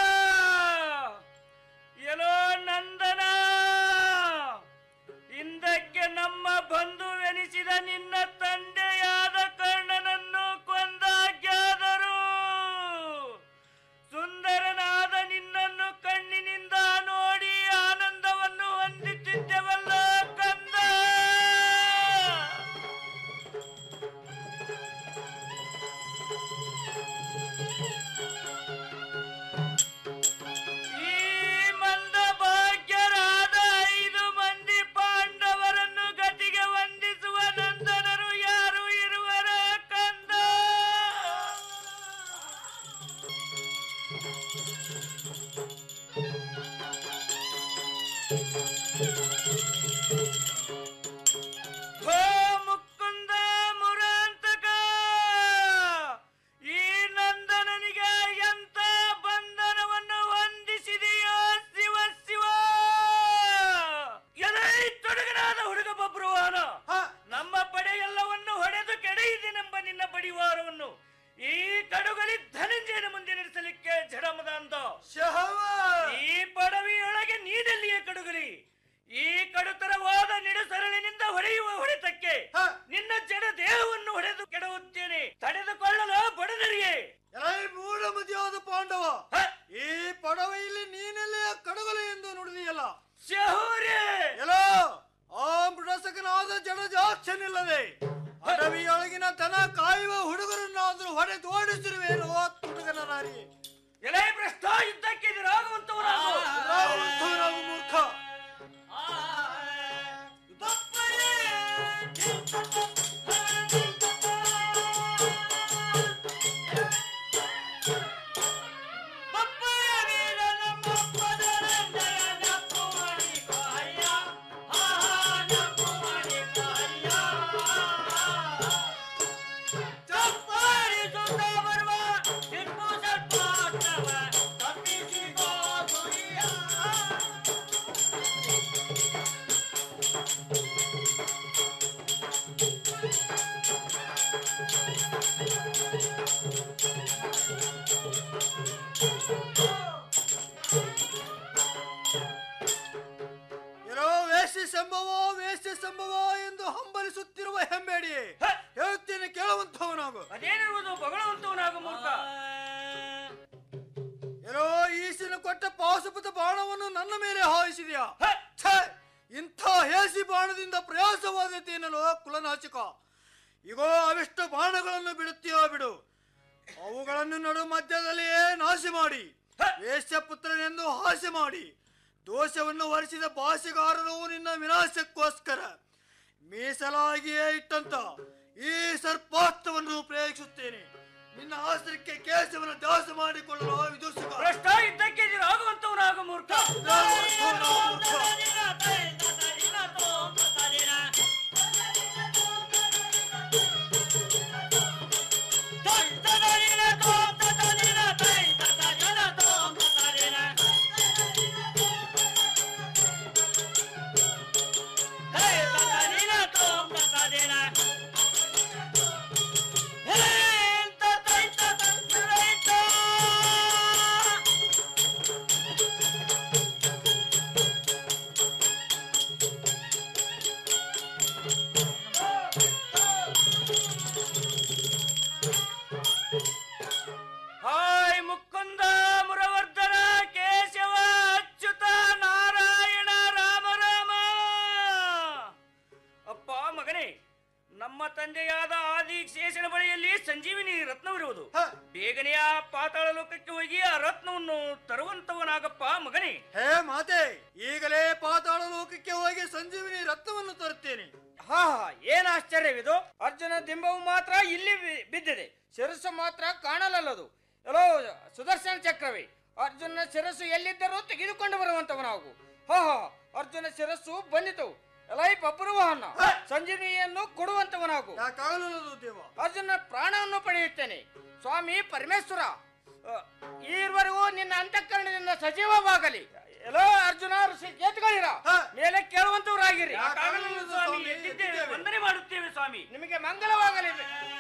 Speaker 19: ಎಲ್ಲೋ ನಂದನ ಹಿಂದಕ್ಕೆ ನಮ್ಮ ಬಂಧುವೆನಿಸಿದ ನಿನ್ನ ತಂದೆಯಾದ ಕರ್ಣನನ್ನು ಕೊಂದಾಗ್ಯಾದರು ಸುಂದರನಾದ ನಿನ್ನನ್ನು ಕಣ್ಣಿನಿಂದ ನೋಡಿ ಆನಂದವನ್ನು ಹೊಂದುತ್ತಿದ್ದೆವಲ್ಲ ಕಂದ ಈ ಮಂದ ಭಾಗ್ಯರಾದ ಐದು ಮಂದಿ ಪಾಂಡವರನ್ನು ಗತಿಗೆ ವಂದಿಸುವ ನಂದನರು ಯಾರು ಇರುವರ ಕಂದ ಹೋ ಮುಕುಂದ ಮುರಾಂತಕ ಈ ನಂದನನಿಗೆ ಎಂತ ಬಂಧನವನ್ನು ಹೊಂದಿಸಿದೆಯೋ ಶಿವ ಶಿವ ಎಲೈ ತೊಡಗನಾದ ಹುಡುಗ ಬಬ್ರುವಾನ ನಮ್ಮ ಪಡೆ ಎಲ್ಲವನ್ನು ಹೊಡೆದು ಕೆಡೆಯಿದೆನೆಂಬ ನಿನ್ನ ಬಡಿವಾರವನ್ನು ಈ ಕಡುಗಲಿ ಧನಂಜಯನ ಮುಂದೆ ನಡೆಸಲಿಕ್ಕೆ ಜಡಮದ ಅಂದ ಈ ಪಡವಿಯೊಳಗೆ ನೀನೆಲ್ಲಿಯೇ ಕಡುಗಲಿ ಈ ಕಡುತರವಾದ ನಿಡುಸರಳಿನಿಂದ ಹೊಡೆಯುವ ಹೊಡೆತಕ್ಕೆ ನಿನ್ನ ಜಡ ದೇಹವನ್ನು ಹೊಡೆದು ಕೆಡವುತ್ತೇನೆ ತಡೆದುಕೊಳ್ಳಲು ಬಡದರಿಯೇ
Speaker 16: ಮೂಢಮತಿಯಾದ ಪಾಂಡವ ಈ ಪಡವೆಯಲ್ಲಿ ನೀನೆಲ್ಲ ಕಡಗಲು ಎಂದು ನುಡಿದಿಯಲ್ಲ ಎಲ್ಲ ಆ ಮೃಡಸಕನಾದ ಜಡಜಾಕ್ಷನಿಲ್ಲದೆ ಅಡವಿಯೊಳಗಿನ ತನ ಕಾಯುವ ಹುಡುಗರನ್ನಾದರೂ ಹೊಡೆದು ಓಡಿಸಿರುವೇನು ಹುಡುಗನ ನಾರಿ
Speaker 19: ಎಲೆ ಭ್ರಷ್ಟ ಯುದ್ಧಕ್ಕೆ ಎದುರಾಗುವಂತವರಾಗು
Speaker 16: ಎದುರಾಗುವಂತವರಾಗು ಮೂರ್ಖ
Speaker 19: ಬಪ್ಪಯ ವೀರನ ಮೊಪ್ಪದ
Speaker 16: ವೇಶ್ಯ ಸಂಭವ ವೇಶ್ಯ ಸಂಭವ ಎಂದು ಹಂಬಲಿಸುತ್ತಿರುವ ಹೆಂಬೇಡಿ ಹೇಳುತ್ತೇನೆ ಕೇಳುವಂತವನಾಗು
Speaker 19: ಅದೇನಿರುವುದು ಬಗಳುವಂತವನಾಗು ಮೂರ್ಖ
Speaker 16: ಏನೋ ಈಸಿನ ಕೊಟ್ಟ ಪಾಸುಪತ ಬಾಣವನ್ನು ನನ್ನ ಮೇಲೆ ಹಾಯಿಸಿದೆಯಾ ಛೇ! ಇಂಥ ಹೇಸಿ ಬಾಣದಿಂದ ಪ್ರಯಾಸವಾದೈತೆ ಎನ್ನಲು ಕುಲನಾಚಿಕ ಈಗೋ ಅವಿಷ್ಟ ಬಾಣಗಳನ್ನು ಬಿಡುತ್ತೀಯೋ ಬಿಡು ಅವುಗಳನ್ನು ನಡು ಮಧ್ಯದಲ್ಲಿಯೇ ನಾಶ ಮಾಡಿ ವೇಶ್ಯಪುತ್ರನೆಂದು ಹಾಸ್ಯ ಮಾಡಿ ದೋಷವನ್ನು ಹೊರಿಸಿದ ಭಾಷೆಗಾರರು ನಿನ್ನ ವಿನಾಶಕ್ಕೋಸ್ಕರ ಮೀಸಲಾಗಿಯೇ ಇಟ್ಟಂತ ಈ ಸರ್ಪಾಸ್ತ್ರವನ್ನು ಪ್ರಯೋಗಿಸುತ್ತೇನೆ ನಿನ್ನ ಆಶ್ರಯಕ್ಕೆ ಕೇಶವನ್ನು ದಾಸ ಮಾಡಿಕೊಳ್ಳಲು ವಿದೂಷಕ
Speaker 19: ಭ್ರಷ್ಟ ಇದ್ದಕ್ಕೆ ಆಗುವಂತವನಾಗು ಮೂರ್ಖ ಹಾಯ್ ಮುಕುಂದ ಮುರವರ್ಧನ ಕೇಶವ ಅಚ್ಯುತ ನಾರಾಯಣ ರಾಮ ರಾಮ ಅಪ್ಪ ಮಗನೇ ನಮ್ಮ ತಂದೆಯಾದ ಆದಿ ಶೇಷನ ಬಳಿಯಲ್ಲಿ ಸಂಜೀವಿನಿ ರತ್ನವಿರುವುದು ಬೇಗನೆ ಆ ಪಾತಾಳ ಲೋಕಕ್ಕೆ ಹೋಗಿ ಆ ರತ್ನವನ್ನು ತರುವಂತವನಾಗಪ್ಪ ಮಗನೇ
Speaker 16: ಹೇ ಮಾತೆ ಈಗಲೇ ಪಾತಾಳ ಲೋಕಕ್ಕೆ ಹೋಗಿ ಸಂಜೀವಿನಿ ರತ್ನವನ್ನು ತರುತ್ತೇನೆ
Speaker 18: ಹಾ ಹಾ ಏನ್ ಆಶ್ಚರ್ಯವಿದು ಅರ್ಜುನ ದಿಂಬವು ಮಾತ್ರ ಇಲ್ಲಿ ಬಿ- ಬಿದ್ದಿದೆ ಶಿರಸ್ಸು ಮಾತ್ರ ಕಾಣಲಲ್ಲದು ಎಲ್ಲೋ ಸುದರ್ಶನ ಚಕ್ರವೇ ಅರ್ಜುನ ಶಿರಸ್ಸು ಎಲ್ಲಿದ್ದರೂ ತೆಗೆದುಕೊಂಡು ಬರುವಂತವನಾಗು ಹಾ ಹಾ ಅರ್ಜುನ ಶಿರಸ್ಸು ಬಂದಿತು ಎಲೈ ಬಬ್ರುವಹನ್ನ ಸಂಜೀವಿನಿಯನ್ನು ಕೊಡುವಂತವನಾಗು
Speaker 16: ದೇವ
Speaker 18: ಅರ್ಜುನ ಪ್ರಾಣವನ್ನು ಪಡೆಯುತ್ತೇನೆ ಸ್ವಾಮಿ ಪರಮೇಶ್ವರ ಅ, ಈವರೆಗೂ ನಿನ್ನ ಅಂತಃಕರಣದಿಂದ ಸಜೀವವಾಗಲಿ ಎಲ್ಲೋ ಅರ್ಜುನ ಋಷಿ ಕೇತುಗಳಿರ ಮೇಲೆ ಕೇಳುವಂತವರಾಗಿರಿ
Speaker 19: ಯಾಕಾಗಲಿಲ್ಲ ಸ್ವಾಮಿ ಎದ್ದಿದ್ದೇವೆ ವಂದನೆ ಮಾಡುತ್ತೇವೆ ಸ್ವಾಮಿ
Speaker 18: ನಿಮಗೆ ಮಂಗಲವಾಗಲಿ